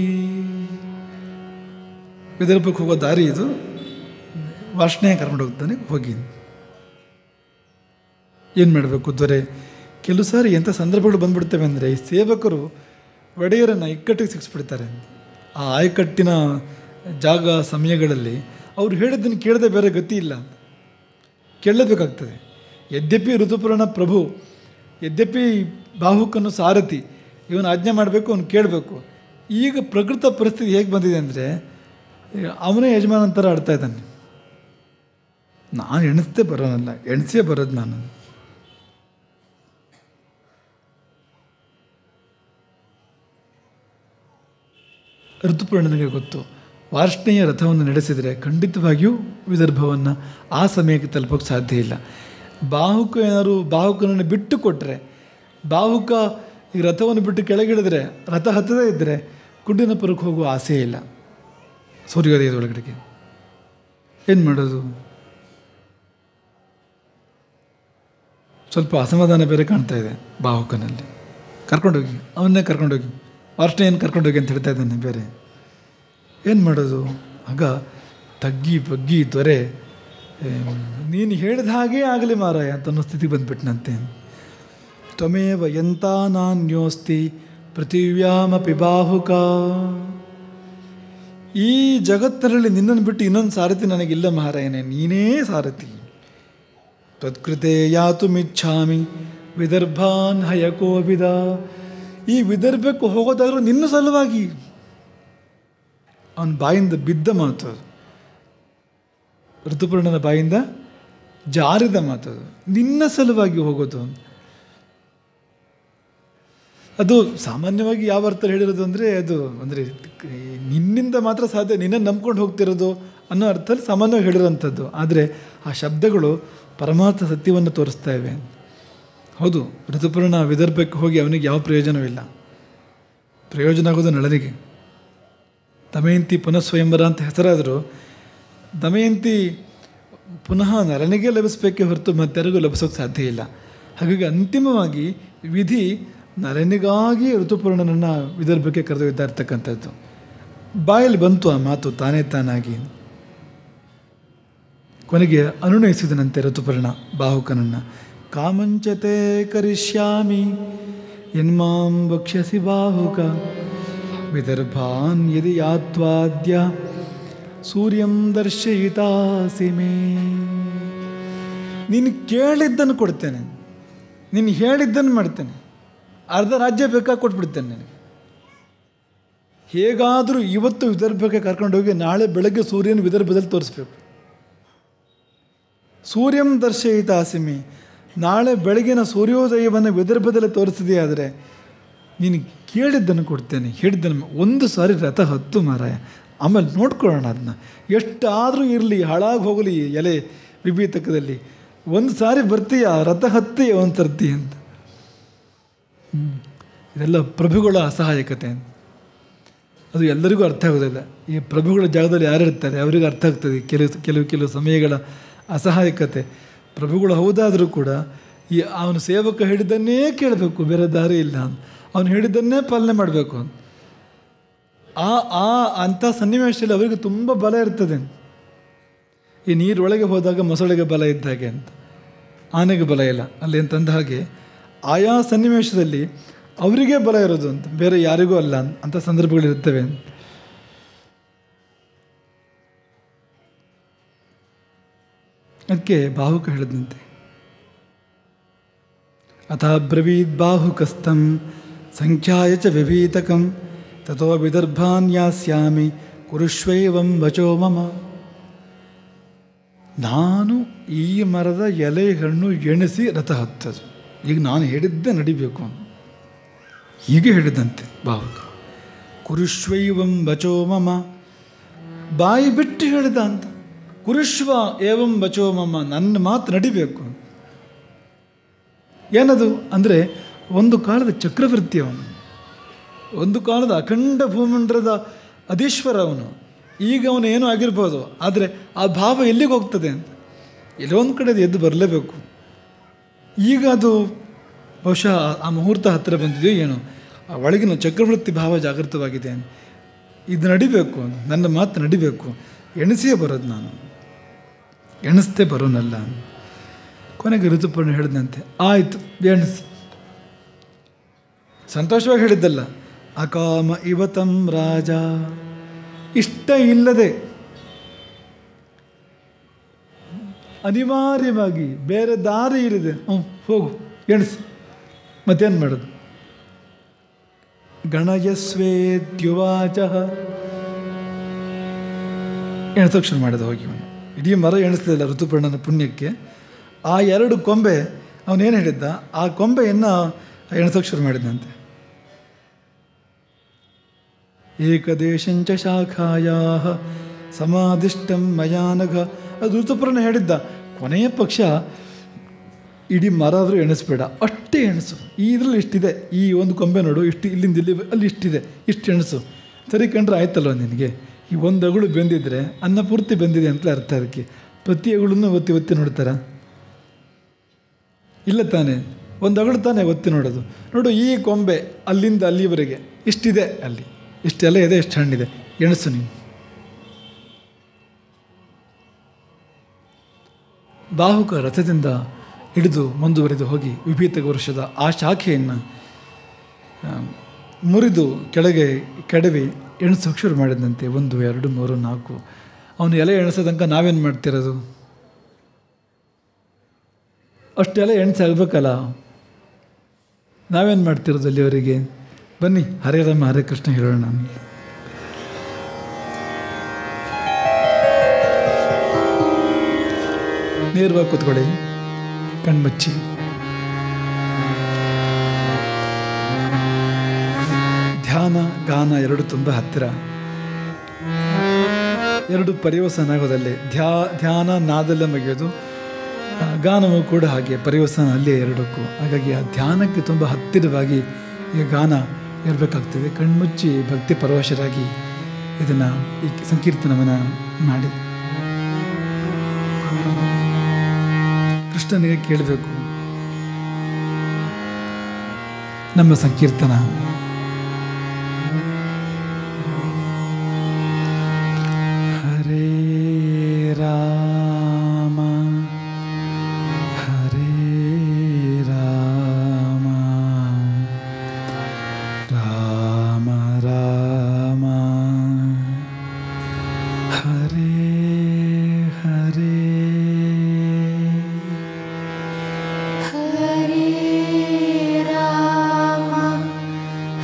ವಿದರ್ಭಕ್ಕೆ ಹೋಗೋ ದಾರಿ ಇದು ವಾರ್ಷ್ಣೇಯ ಕರ್ಕೊಂಡು ಹೋಗ್ತಾನೆ ಹೋಗಿ ಏನು ಮಾಡಬೇಕು ದೊರೆ ಕೆಲವು ಸಾರಿ ಎಂಥ ಸಂದರ್ಭಗಳು ಬಂದ್ಬಿಡ್ತವೆ ಅಂದರೆ ಈ ಸೇವಕರು ಒಡೆಯರನ್ನು ಇಕ್ಕಟ್ಟಿಗೆ ಸಿಕ್ಸ್ಬಿಡ್ತಾರೆ ಆ ಆಯಕಟ್ಟಿನ ಜಾಗ ಸಮಯಗಳಲ್ಲಿ ಅವ್ರು ಹೇಳಿದ್ದನ್ನು ಕೇಳದೆ ಬೇರೆ ಗತಿ ಇಲ್ಲ ಕೇಳಲೇಬೇಕಾಗ್ತದೆ ಯದ್ಯಪಿ ಋತುಪುರಾಣ ಪ್ರಭು ಯದ್ಯಪಿ ಬಾಹುಕನು ಸಾರಥಿ ಇವನು ಆಜ್ಞೆ ಮಾಡಬೇಕು ಅವನು ಕೇಳಬೇಕು ಈಗ ಪ್ರಕೃತ ಪರಿಸ್ಥಿತಿ ಹೇಗೆ ಬಂದಿದೆ ಅಂದರೆ ಅವನೇ ಯಜಮಾನ ಥರ ಆಡ್ತಾ ಇದ್ದಾನೆ ನಾನು ಎಣಿಸ್ತೇ ಬರೋನಲ್ಲ ಎಣಿಸೇ ಬರೋದು ನಾನು ಋತುಪೂರ್ಣನಿಗೆ ಗೊತ್ತು ವಾರ್ಷ್ಣೆಯ ರಥವನ್ನು ನಡೆಸಿದರೆ ಖಂಡಿತವಾಗಿಯೂ ವಿದರ್ಭವನ್ನು ಆ ಸಮಯಕ್ಕೆ ತಲುಪೋಕ್ಕೆ ಸಾಧ್ಯ ಇಲ್ಲ ಬಾಹುಕ ಏನಾದ್ರು ಬಾಹುಕನನ್ನು ಬಿಟ್ಟು ಕೊಟ್ಟರೆ ಬಾಹುಕ ಈ ರಥವನ್ನು ಬಿಟ್ಟು ಕೆಳಗಿಳಿದ್ರೆ ರಥ ಹತ್ತದೇ ಇದ್ದರೆ ಕುಂಡಿನಪುರಕ್ಕೆ ಹೋಗುವ ಆಸೆ ಇಲ್ಲ ಸೂರ್ಯೋದಯದ ಒಳಗಡೆಗೆ ಏನು ಮಾಡೋದು ಸ್ವಲ್ಪ ಅಸಮಾಧಾನ ಬೇರೆ ಕಾಣ್ತಾ ಇದೆ ಬಾಹುಕನಲ್ಲಿ ಕರ್ಕೊಂಡೋಗಿ ಅವನ್ನೇ ಕರ್ಕೊಂಡೋಗಿ ವಾರ್ಷ್ಣೆಯನ್ನು ಕರ್ಕೊಂಡೋಗಿ ಅಂತ ಹೇಳ್ತಾ ಇದ್ದಾನೆ ಬೇರೆ ಏನು ಮಾಡೋದು ಆಗ ತಗ್ಗಿ ಬಗ್ಗಿ ದೊರೆ ಏಮ್, ನೀನು ಹೇಳಿದ ಹಾಗೇ ಆಗಲಿ ಮಾರಾಯ ಅಂತ ಅನ್ನೋ ಸ್ಥಿತಿ ಬಂದ್ಬಿಟ್ನಂತೆ ತ್ವಮೇವ ಎಂತ ನಾನ್ಯೋಸ್ತಿ ಪೃಥಿವ್ಯಾಮಪಿ ಬಾಹುಕ ಈ ಜಗತ್ತಿನಲ್ಲಿ ನಿನ್ನನ್ನು ಬಿಟ್ಟು ಇನ್ನೊಂದು ಸಾರಥಿ ನನಗಿಲ್ಲ ಮಹಾರಾಯನೇ ನೀನೇ ಸಾರಥಿ ತ್ವತ್ಕೃತೆ ಯಾತುಮಿಚ್ಛಾಮಿ ವಿದರ್ಭಾನ್ ಹಯಕೋಬಿದ ಈ ವಿದರ್ಭಕ್ಕೆ ಹೋಗೋದಾದ್ರೂ ನಿನ್ನ ಸಲುವಾಗಿ ಅವನ ಬಾಯಿಂದ ಬಿದ್ದ ಮಾತು ಅದು ಋತುಪರ್ಣನ ಬಾಯಿಂದ ಜಾರಿದ ಮಾತು ಅದು ನಿನ್ನ ಸಲುವಾಗಿ ಹೋಗೋದು ಅದು ಸಾಮಾನ್ಯವಾಗಿ ಯಾವ ಅರ್ಥ ಹೇಳಿರೋದು ಅಂದರೆ ಅದು ಅಂದರೆ ನಿನ್ನಿಂದ ಮಾತ್ರ ಸಾಧ್ಯ ನಿನ್ನನ್ನು ನಂಬ್ಕೊಂಡು ಹೋಗ್ತಿರೋದು ಅನ್ನೋ ಅರ್ಥದಲ್ಲಿ ಸಾಮಾನ್ಯವಾಗಿ ಹೇಳಿರೋಂಥದ್ದು ಆದರೆ ಆ ಶಬ್ದಗಳು ಪರಮಾರ್ಥ ಸತ್ಯವನ್ನು ತೋರಿಸ್ತಾ ಇವೆ ಹೌದು ಋತುಪರ್ಣ ವಿದರ್ಭಕ್ಕೆ ಹೋಗಿ ಅವನಿಗೆ ಯಾವ ಪ್ರಯೋಜನವಿಲ್ಲ ಪ್ರಯೋಜನ ಆಗೋದು ನಳನಿಗೆ ದಮಯಂತಿ ಪುನಃ ಸ್ವಯಂವರ ಅಂತ ಹೆಸರಾದರೂ ದಮಯಂತಿ ಪುನಃ ನರನಿಗೆ ಲಭಿಸಬೇಕೇ ಹೊರತು ಮತ್ತಾರಿಗೂ ಲಭಿಸೋಕ್ಕೆ ಸಾಧ್ಯ ಇಲ್ಲ ಹಾಗಾಗಿ ಅಂತಿಮವಾಗಿ ವಿಧಿ ನರನಿಗಾಗಿ ಋತುಪೂರ್ಣನನ್ನು ವಿದರ್ಭಕ್ಕೆ ಕರೆದೊಯ್ತಾ ಇರ್ತಕ್ಕಂಥದ್ದು ಬಾಯಲ್ಲಿ ಬಂತು ಆ ಮಾತು ತಾನೇ ತಾನಾಗಿ ಕೊನೆಗೆ ಅನುನಯಿಸಿದನಂತೆ ಋತುಪರ್ಣ ಬಾಹುಕನನ್ನು ಕಾಮಂಚತೆ ಕರಿಷ್ಯಾಮಿ ಯನ್ಮಾಂ ವಕ್ಷ್ಯಸಿ ಬಾಹುಕ ವಿದರ್ಭಾನ್ ಯದಿ ಯಾತ್ವಾದ್ಯ ಸೂರ್ಯಂ ದರ್ಶಯಿತಾಸಿ ಮೇ ನೀನು ಕೇಳಿದ್ದನ್ನು ಕೊಡ್ತೇನೆ ನೀನು ಹೇಳಿದ್ದನ್ನು ಮಾಡ್ತೇನೆ ಅರ್ಧ ರಾಜ್ಯ ಬೇಕಾಗಿ ಕೊಟ್ಬಿಡ್ತೇನೆ ನನಗೆ ಹೇಗಾದರೂ ಇವತ್ತು ವಿದರ್ಭಕ್ಕೆ ಕರ್ಕೊಂಡೋಗಿ ನಾಳೆ ಬೆಳಗ್ಗೆ ಸೂರ್ಯನ ವಿದರ್ಭದಲ್ಲಿ ತೋರಿಸ್ಬೇಕು ಸೂರ್ಯಂ ದರ್ಶಯಿತ ಆಸಿಮಿ ನಾಳೆ ಬೆಳಗಿನ ಸೂರ್ಯೋದಯವನ್ನು ವಿದರ್ಭದಲ್ಲಿ ತೋರಿಸಿದೆಯಾದರೆ ನೀನು ಕೇಳಿದ್ದನ್ನು ಕೊಡ್ತೇನೆ ಹೇಳಿದ್ದನ್ನು ಒಂದು ಸಾರಿ ರಥ ಹತ್ತು ಮಾರಾಯ ಆಮೇಲೆ ನೋಡ್ಕೊಳ್ಳೋಣ ಅದನ್ನ ಎಷ್ಟಾದರೂ ಇರಲಿ ಹಾಳಾಗಿ ಹೋಗಲಿ ಎಲೆ ವಿಭೀತಕದಲ್ಲಿ ಒಂದು ಸಾರಿ ಬರ್ತೀಯ ರಥ ಹತ್ತೀಯ ಒಂದು ಸರ್ತಿ ಅಂತ ಹ್ಮ್. ಇದೆಲ್ಲ ಪ್ರಭುಗಳ ಅಸಹಾಯಕತೆ ಅದು ಎಲ್ಲರಿಗೂ ಅರ್ಥ ಆಗೋದಿಲ್ಲ ಈ ಪ್ರಭುಗಳ ಜಾಗದಲ್ಲಿ ಯಾರು ಇರ್ತಾರೆ ಅವರಿಗೆ ಅರ್ಥ ಆಗ್ತದೆ ಕೆಲವು ಕೆಲವು ಕೆಲವು ಸಮಯಗಳ ಅಸಹಾಯಕತೆ ಪ್ರಭುಗಳು ಹೌದಾದರೂ ಕೂಡ ಈ ಅವನು ಸೇವಕ ಹೇಳಿದ್ದನ್ನೇ ಕೇಳಬೇಕು ಬೇರೆ ದಾರಿ ಇಲ್ಲ ಅವನು ಹೇಳಿದ್ದನ್ನೇ ಪಾಲನೆ ಮಾಡಬೇಕು ಆ ಆ ಅಂಥ ಸನ್ನಿವೇಶದಲ್ಲಿ ಅವರಿಗೆ ತುಂಬ ಬಲ ಇರ್ತದೆ ಈ ನೀರೊಳಗೆ ಹೋದಾಗ ಮೊಸಳೆಗೆ ಬಲ ಇದ್ದ ಹಾಗೆ ಅಂತ ಆನೆಗೆ ಬಲ ಇಲ್ಲ ಅಲ್ಲಿ ಅಂತಂದ ಹಾಗೆ ಆಯಾ ಸನ್ನಿವೇಶದಲ್ಲಿ ಅವರಿಗೇ ಬಲ ಇರೋದು ಅಂತ ಬೇರೆ ಯಾರಿಗೂ ಅಲ್ಲ ಅಂತ- ಅಂಥ ಸಂದರ್ಭಗಳಿರ್ತವೆ ಅದಕ್ಕೆ ಬಾಹುಕ ಹೇಳಿದಂತೆ ಅಥ ಬ್ರವೀದ್ ಬಾಹುಕಸ್ಥಂ ಸಂಖ್ಯಾಯ ಚ ವಿಭೀತಕಂ ತಥೋ ವಿದರ್ಭಾನ್ ಯಾಸ್ಯಾಮಿ ಕುರುಷ್ವೈವಂ ವಚೋ ಮಮ ನಾನು ಈ ಮರದ ಎಲೆ ಹಣ್ಣು ಎಣಿಸಿ ರಥ ಹತ್ತದು ಈಗ ನಾನು ಹೇಳಿದ್ದೆ ನಡಿಬೇಕು ಹೀಗೆ ಹೇಳಿದಂತೆ ಭಾವಕ ಕುರುಷ್ವೈವಂ ವಚೋ ಮಮ ಬಾಯಿ ಬಿಟ್ಟು ಹೇಳಿದ ಅಂತ ಕುರುಷ್ವ ಏವಂ ವಚೋ ಮಮ ನನ್ನ ಮಾತು ನಡಿಬೇಕು ಏನದು ಅಂದರೆ ಒಂದು ಕಾಲದ ಚಕ್ರವರ್ತಿ ಅವನು ಒಂದು ಕಾಲದ ಅಖಂಡ ಭೂಮಂಡಲದ ಅಧೀಶ್ವರ ಅವನು ಈಗ ಅವನು ಏನೋ ಆಗಿರ್ಬೋದು ಆದರೆ ಆ ಭಾವ ಎಲ್ಲಿಗೆ ಹೋಗ್ತದೆ ಅಂತ ಎಲ್ಲೋ ಒಂದು ಕಡೆ ಅದು ಎದ್ದು ಬರಲೇಬೇಕು ಈಗ ಅದು ಬಹುಶಃ ಆ- ಆ ಮುಹೂರ್ತ ಹತ್ತಿರ ಬಂದಿದೆಯೋ ಏನೋ ಆ ಒಳಗಿನ ಚಕ್ರವರ್ತಿ ಭಾವ ಜಾಗೃತವಾಗಿದೆ ಇದು ನಡಿಬೇಕು ನನ್ನ ಮಾತು ನಡಿಬೇಕು ಎಣಿಸಿಯೇ ಬರೋದು ನಾನು ಎಣಿಸ್ತೇ ಬರೋನಲ್ಲ ಕೊನೆಗೆ ಋತುಪರ್ಣ ಹೇಳಿದಂತೆ ಆಯಿತು ಎಣಿಸು ಸಂತೋಷವಾಗಿ ಹೇಳಿದ್ದಲ್ಲ ಅಕಾಮ ಇವತಂ ರಾಜ ಇಷ್ಟ ಇಲ್ಲದೆ ಅನಿವಾರ್ಯವಾಗಿ ಬೇರೆ ದಾರಿ ಇರಿದೆ ಹ್ಞೂ ಹೋಗು ಎಣಿಸು ಮತ್ತೇನು ಮಾಡೋದು ಗಣಯಸ್ವೇದ್ಯುವಾಚ ಎಣಿಸೋಕೆ ಶುರು ಮಾಡಿದ ಹೋಗಿ ಅವನು ಇಡೀ ಮರ ಎಣಿಸ್ತಿಲ್ಲ ಋತುಪರ್ಣನ ಪುಣ್ಯಕ್ಕೆ ಆ ಎರಡು ಕೊಂಬೆ ಅವನೇನು ಹೇಳಿದ್ದ ಆ ಕೊಂಬೆಯನ್ನು ಎಣಿಸೋಕೆ ಶುರು ಮಾಡಿದಂತೆ ಏಕದೇಶಂಚ ಶಾಖಾಯ ಸಮಾಧಿಷ್ಟಂ ಮಯಾನಘ ಅದು ಋತುಪರ್ಣ ಹೇಳಿದ್ದ ಕೊನೆಯ ಪಕ್ಷ ಇಡೀ ಮರ ಆದರೂ ಎಣಿಸ್ಬೇಡ ಅಷ್ಟೇ ಎಣಿಸು ಈ ಇದರಲ್ಲಿ ಇಷ್ಟಿದೆ ಈ ಒಂದು ಕೊಂಬೆ ನೋಡು ಇಷ್ಟು ಇಲ್ಲಿಂದ ಇಲ್ಲಿ ಅಲ್ಲಿ ಇಷ್ಟಿದೆ ಇಷ್ಟು ಎಣಿಸು ಸರಿ ಕಂಡ್ರೆ ಆಯ್ತಲ್ವ ನಿನಗೆ ಈ ಒಂದು ಅಗಳು ಬೆಂದಿದ್ರೆ ಅನ್ನ ಪೂರ್ತಿ ಬೆಂದಿದೆ ಅಂತಲೇ ಅರ್ಥ ಅದಕ್ಕೆ ಪ್ರತಿ ಅಗಳನ್ನು ಒತ್ತಿ ಒತ್ತಿ ನೋಡ್ತಾರ ಇಲ್ಲ ತಾನೇ ಒಂದು ಅಗಳು ತಾನೇ ಒತ್ತಿ ನೋಡೋದು ನೋಡು ಈ ಕೊಂಬೆ ಅಲ್ಲಿಂದ ಅಲ್ಲಿವರೆಗೆ ಇಷ್ಟಿದೆ ಅಲ್ಲಿ ಇಷ್ಟೆಲ್ಲ ಇದೆ ಎಷ್ಟು ಹಣ್ಣಿದೆ ಎಣಿಸು ನೀನು ಬಾಹುಕ ರಥದಿಂದ ಹಿಡಿದು ಮುಂದುವರೆದು ಹೋಗಿ ವಿಭೀತ ವೃಕ್ಷದ ಆ ಶಾಖೆಯನ್ನು ಆ, ಮುರಿದು ಕೆಳಗೆ ಕೆಡವಿ ಎಣಿಸೋಕೆ ಶುರು ಮಾಡಿದಂತೆ ಒಂದು ಎರಡು ಮೂರು ನಾಲ್ಕು ಅವನು ಎಲೆ ಎಣಿಸೋದಂಕ ನಾವೇನು ಮಾಡ್ತಿರೋದು ಅಷ್ಟೆಲ್ಲ ಎಣಿಸಾಗಬೇಕಲ್ಲ ನಾವೇನು ಮಾಡ್ತಿರೋದು ಅಲ್ಲಿವರೆಗೆ ಬನ್ನಿ ಹರೇ ರಾಮ ಹರೇ ಕೃಷ್ಣ ಹೇಳೋಣ ನೇರವಾಗಿ ಕೂತ್ಕೊಳ್ಳಿ ಕಣ್ಮುಚ್ಚಿ ಧ್ಯಾನ ಗಾನ ಎರಡು ತುಂಬ ಹತ್ತಿರ ಎರಡು ಪರಿವಸನ ಆಗೋದಲ್ಲಿ ಧ್ಯಾ ಧ್ಯಾನ ನಾದಲ್ಲೇ ಮುಗಿಯೋದು ಆ, ಗಾನವೂ ಕೂಡ ಹಾಗೆ ಪರಿವಸನ ಅಲ್ಲೇ ಎರಡಕ್ಕೂ ಹಾಗಾಗಿ ಆ ಧ್ಯಾನಕ್ಕೆ ತುಂಬ ಹತ್ತಿರವಾಗಿ ಈ ಗಾನ ಇರಬೇಕಾಗ್ತದೆ ಕಣ್ಮುಚ್ಚಿ ಭಕ್ತಿ ಪರವಶರಾಗಿ ಇದನ್ನು ಈ ಸಂಕೀರ್ತನವನ್ನು ಮಾಡಿ ಕೃಷ್ಣನಿಗೆ ಕೇಳಬೇಕು ನಮ್ಮ ಸಂಕೀರ್ತನ ಹರೇ ರಾಮ ಹರೇ ರಾಮ ರಾಮ ರಾಮ ಹರೇ ಹರೇ ಹರೇ ರಾಮ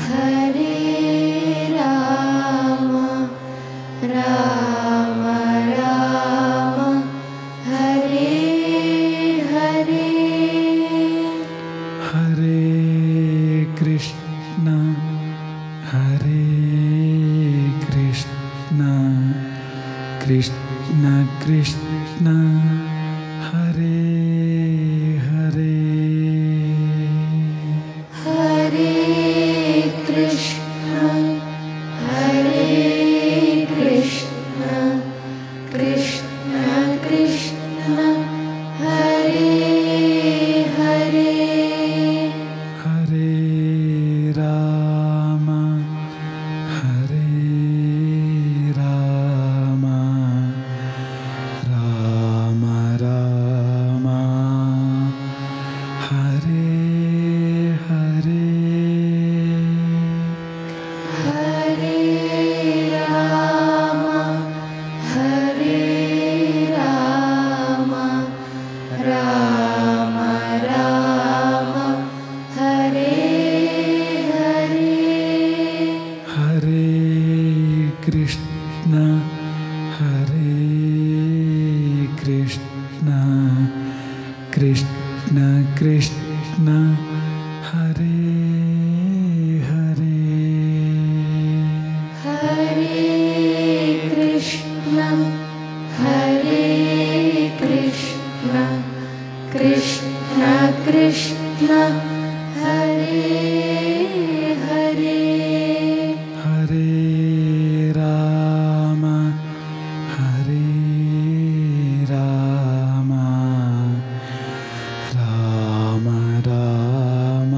ಕೃಷ್ಣ ಕೃಷ್ಣ ಹರೇ ಹರೇ हरे कृष्ण हरे कृष्ण कृष्ण कृष्ण हरे हरे ಹರೇ ರಾಮ ಹರೇ ರಾಮ ರಾಮ ರಾಮ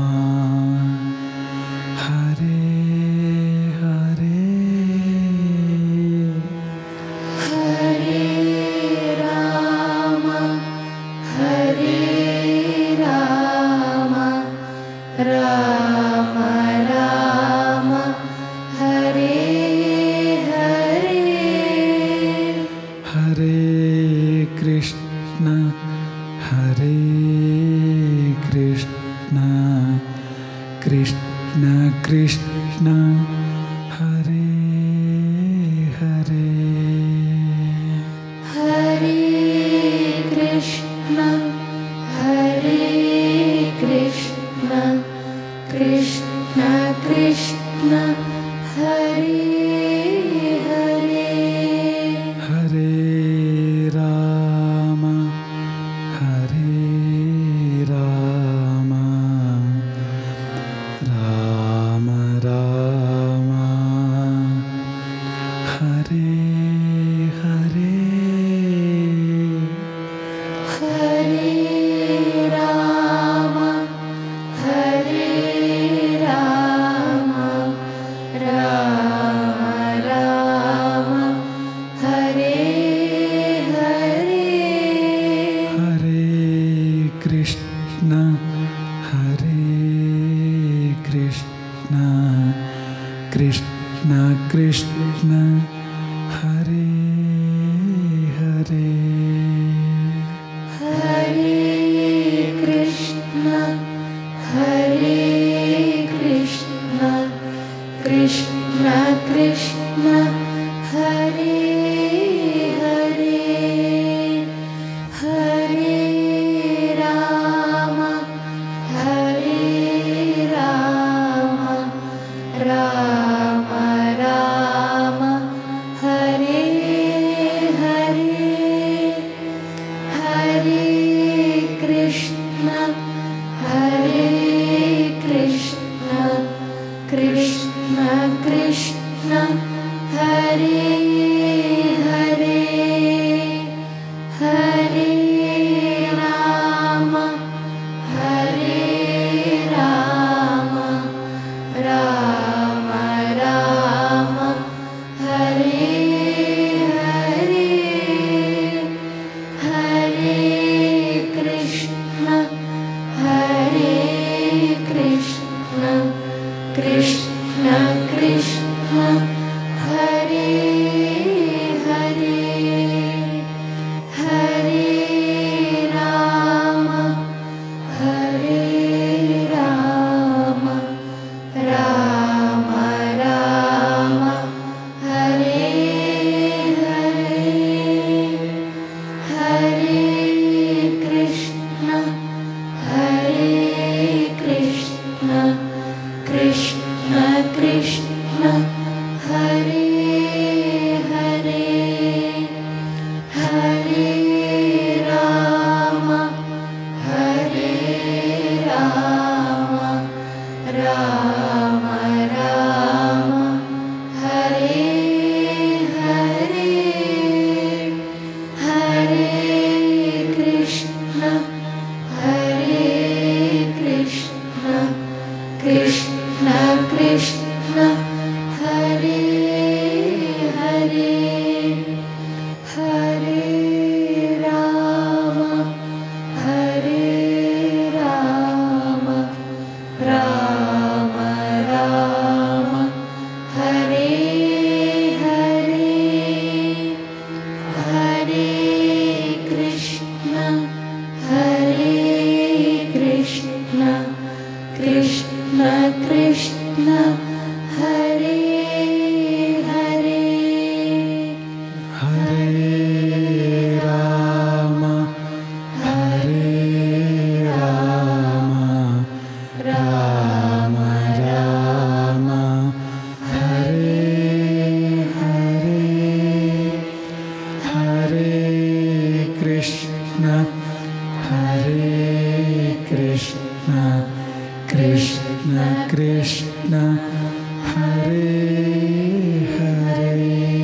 ಹರೇ ಹರೇ हरे राम हरे राम राम राम हरे हरे ಹರೇ ಕೃಷ್ಣ ಹರೇ ಕೃಷ್ಣ ಕೃಷ್ಣ ಕೃಷ್ಣ ಹರೇ ಹರೇ हरे कृष्ण हरे कृष्ण कृष्ण कृष्ण हरे हरे ಹರೇ ರಾಮ ಹರೇ ರಾಮ ರಾಮ ರಾಮ ಹರೇ ಹರೇ हरे राम हरे राम राम राम हरे हरे ಹರೇ ಕೃಷ್ಣ ಹರೇ ಕೃಷ್ಣ ಕೃಷ್ಣ ಕೃಷ್ಣ ಹರೇ ಹರೇ हरे कृष्ण हरे कृष्ण कृष्ण कृष्ण हरे हरे हरे राम हरे राम राम राम हरे हरे हरे कृष्ण हरे कृष्ण कृष्ण कृष्ण हरे हरे हरे राम हरे राम राम राम हरे हरे हरे कृष्ण हरे कृष्ण कृष्ण कृष्ण हरे हरे हरे राम हरे राम राम राम हरे हरे हरे कृष्ण हरे ಕೃಷ್ಣ ಹರೇ ಹರೇ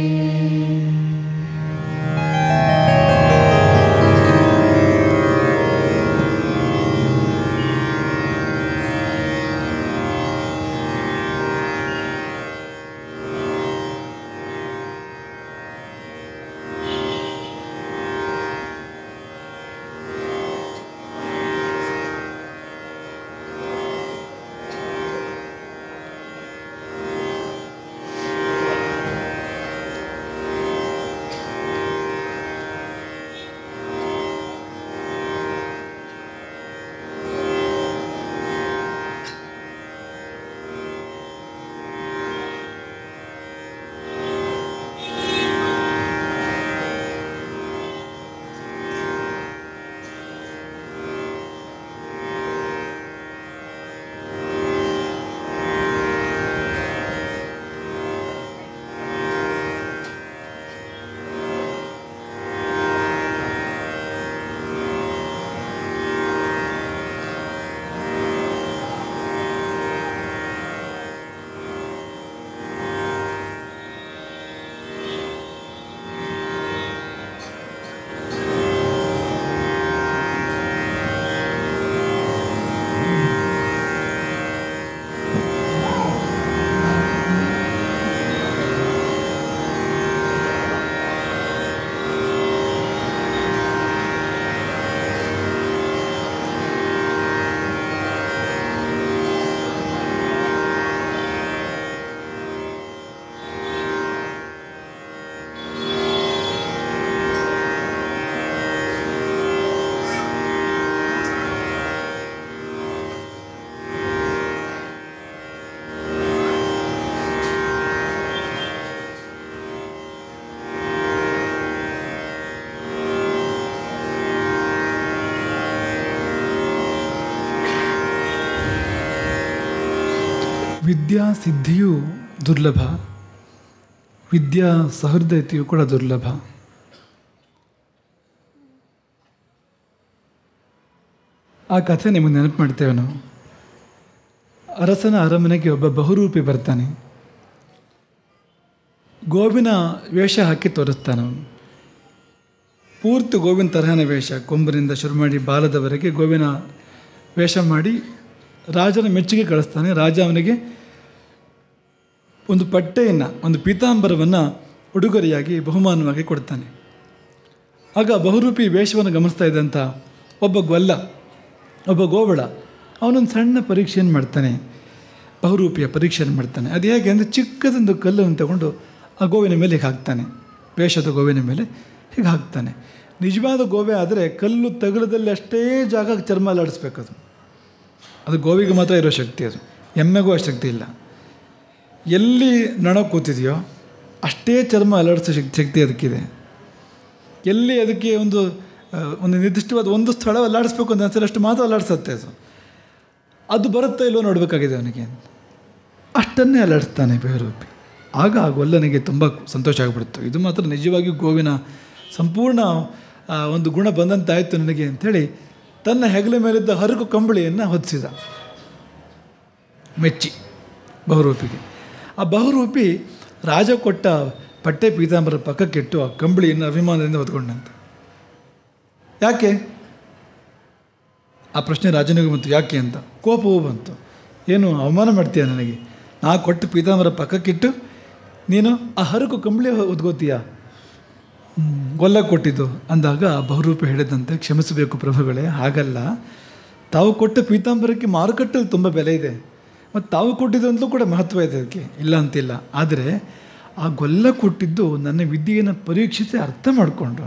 ವಿದ್ಯಾ ಸಿದ್ಧಿಯು ದುರ್ಲಭ ವಿದ್ಯಾ ಸಹೃದಯತೆಯು ಕೂಡ ದುರ್ಲಭ ಆ ಕಥೆ ನಿಮಗೆ ನೆನಪು ಮಾಡ್ತೇವೆ ನಾವು ಅರಸನ ಅರಮನೆಗೆ ಒಬ್ಬ ಬಹುರೂಪಿ ಬರ್ತಾನೆ ಗೋವಿನ ವೇಷ ಹಾಕಿ ತೋರಿಸ್ತಾನೆ ಅವನು ಪೂರ್ತಿ ಗೋವಿನ ತರಹನ ವೇಷ ಕೊಂಬನಿಂದ ಶುರು ಮಾಡಿ ಬಾಲದವರೆಗೆ ಗೋವಿನ ವೇಷ ಮಾಡಿ ರಾಜನ ಮೆಚ್ಚುಗೆ ಕಳಿಸ್ತಾನೆ ರಾಜ ಅವನಿಗೆ ಒಂದು ಪಟ್ಟೆಯನ್ನು ಒಂದು ಪೀತಾಂಬರವನ್ನು ಉಡುಗೊರೆಯಾಗಿ ಬಹುಮಾನವಾಗಿ ಕೊಡ್ತಾನೆ ಆಗ ಬಹುರೂಪಿ ವೇಷವನ್ನು ಗಮನಿಸ್ತಾ ಇದ್ದಂಥ ಒಬ್ಬ ಗೊಲ್ಲ ಒಬ್ಬ ಗೋಬಳ ಅವನೊಂದು ಸಣ್ಣ ಪರೀಕ್ಷೆಯನ್ನು ಮಾಡ್ತಾನೆ ಬಹುರೂಪಿಯ ಪರೀಕ್ಷೆಯನ್ನು ಮಾಡ್ತಾನೆ ಅದು ಹೇಗೆ ಅಂದರೆ ಚಿಕ್ಕದೊಂದು ಕಲ್ಲನ್ನು ತಗೊಂಡು ಆ ಗೋವಿನ ಮೇಲೆ ಹೀಗೆ ಹಾಕ್ತಾನೆ ವೇಷದ ಗೋವಿನ ಮೇಲೆ ಹೀಗೆ ಹಾಕ್ತಾನೆ ನಿಜವಾದ ಗೋವೆ ಆದರೆ ಕಲ್ಲು ತಗಲದಲ್ಲಿ ಅಷ್ಟೇ ಜಾಗ ಚರ್ಮ ಅಲ್ಲಾಡಿಸ್ಬೇಕು ಅದು ಅದು ಗೋವಿಗೆ ಮಾತ್ರ ಇರೋ ಶಕ್ತಿ ಅದು ಎಮ್ಮೆಗೂ ಆ ಶಕ್ತಿ ಇಲ್ಲ ಎಲ್ಲಿ ನೊಣ ಕೂತಿದೆಯೋ ಅಷ್ಟೇ ಚರ್ಮ ಅಲ್ಲಾಡಿಸೋ ಶಕ್ತಿ ಶಕ್ತಿ ಅದಕ್ಕಿದೆ ಎಲ್ಲಿ ಅದಕ್ಕೆ ಒಂದು ಆ, ಒಂದು ನಿರ್ದಿಷ್ಟವಾದ ಒಂದು ಸ್ಥಳ ಅಲ್ಲಾಡಿಸ್ಬೇಕು ಅಂತ ಅನ್ಸಲ್ಲ ಅಷ್ಟು ಮಾತ್ರ ಅಲ್ಲಾಡಿಸುತ್ತೆ ಅದು ಅದು ಬರುತ್ತಾ ಇಲ್ಲೋ ನೋಡಬೇಕಾಗಿದೆ ಅವನಿಗೆ ಅಷ್ಟನ್ನೇ ಅಲ್ಲಾಡಿಸ್ತಾನೆ ಬೇರೂಪಿ ಆಗ ಆ ಗೊಲ್ಲನಿಗೆ ತುಂಬ ಸಂತೋಷ ಆಗಿಬಿಡ್ತು ಇದು ಮಾತ್ರ ನಿಜವಾಗಿಯೂ ಗೋವಿನ ಸಂಪೂರ್ಣ ಆ, ಒಂದು ಗುಣ ಬಂದಂತಾಯಿತು ನನಗೆ ಅಂಥೇಳಿ ತನ್ನ ಹೆಗಲ ಮೇಲಿದ್ದ ಹರಕು ಕಂಬಳಿಯನ್ನು ಹೊದಿಸಿದ ಮೆಚ್ಚಿ ಬಹುರೂಪಿಗೆ ಆ ಬಹುರೂಪಿ ರಾಜ ಕೊಟ್ಟ ಪಟ್ಟೆ ಪೀತಾಂಬರ ಪಕ್ಕಕ್ಕಿಟ್ಟು ಆ ಕಂಬಳಿಯನ್ನು ಅಭಿಮಾನದಿಂದ ಹೊತ್ಕೊಂಡಂತೆ ಯಾಕೆ ಆ ಪ್ರಶ್ನೆ ರಾಜನಿಗೆ ಬಂತು ಯಾಕೆ ಅಂತ ಕೋಪವೂ ಬಂತು ಏನು ಅವಮಾನ ಮಾಡ್ತೀಯ ನನಗೆ ನಾ ಕೊಟ್ಟು ಪೀತಾಂಬರ ಪಕ್ಕಕ್ಕಿಟ್ಟು ನೀನು ಆ ಹರಕು ಕಂಬಳಿ ಒದ್ಕೋತೀಯ ಗೊಲ್ಲ ಕೊಟ್ಟಿದ್ದು ಅಂದಾಗ ಆ ಬಹುರೂಪಿ ಹೇಳಿದಂತೆ ಕ್ಷಮಿಸಬೇಕು ಪ್ರಭುಗಳೇ ಹಾಗಲ್ಲ ತಾವು ಕೊಟ್ಟ ಪೀತಾಂಬರಕ್ಕೆ ಮಾರುಕಟ್ಟೆಯಲ್ಲಿ ತುಂಬ ಬೆಲೆ ಇದೆ ಮತ್ತು ತಾವು ಕೊಟ್ಟಿದ್ದು ಕೂಡ ಮಹತ್ವ ಇದೆ ಅದಕ್ಕೆ ಇಲ್ಲ ಅಂತಿಲ್ಲ ಆದರೆ ಆ ಗೊಲ್ಲ ಕೊಟ್ಟಿದ್ದು ನನ್ನ ವಿದ್ಯೆಯನ್ನು ಪರೀಕ್ಷಿಸಿ ಅರ್ಥ ಮಾಡಿಕೊಂಡು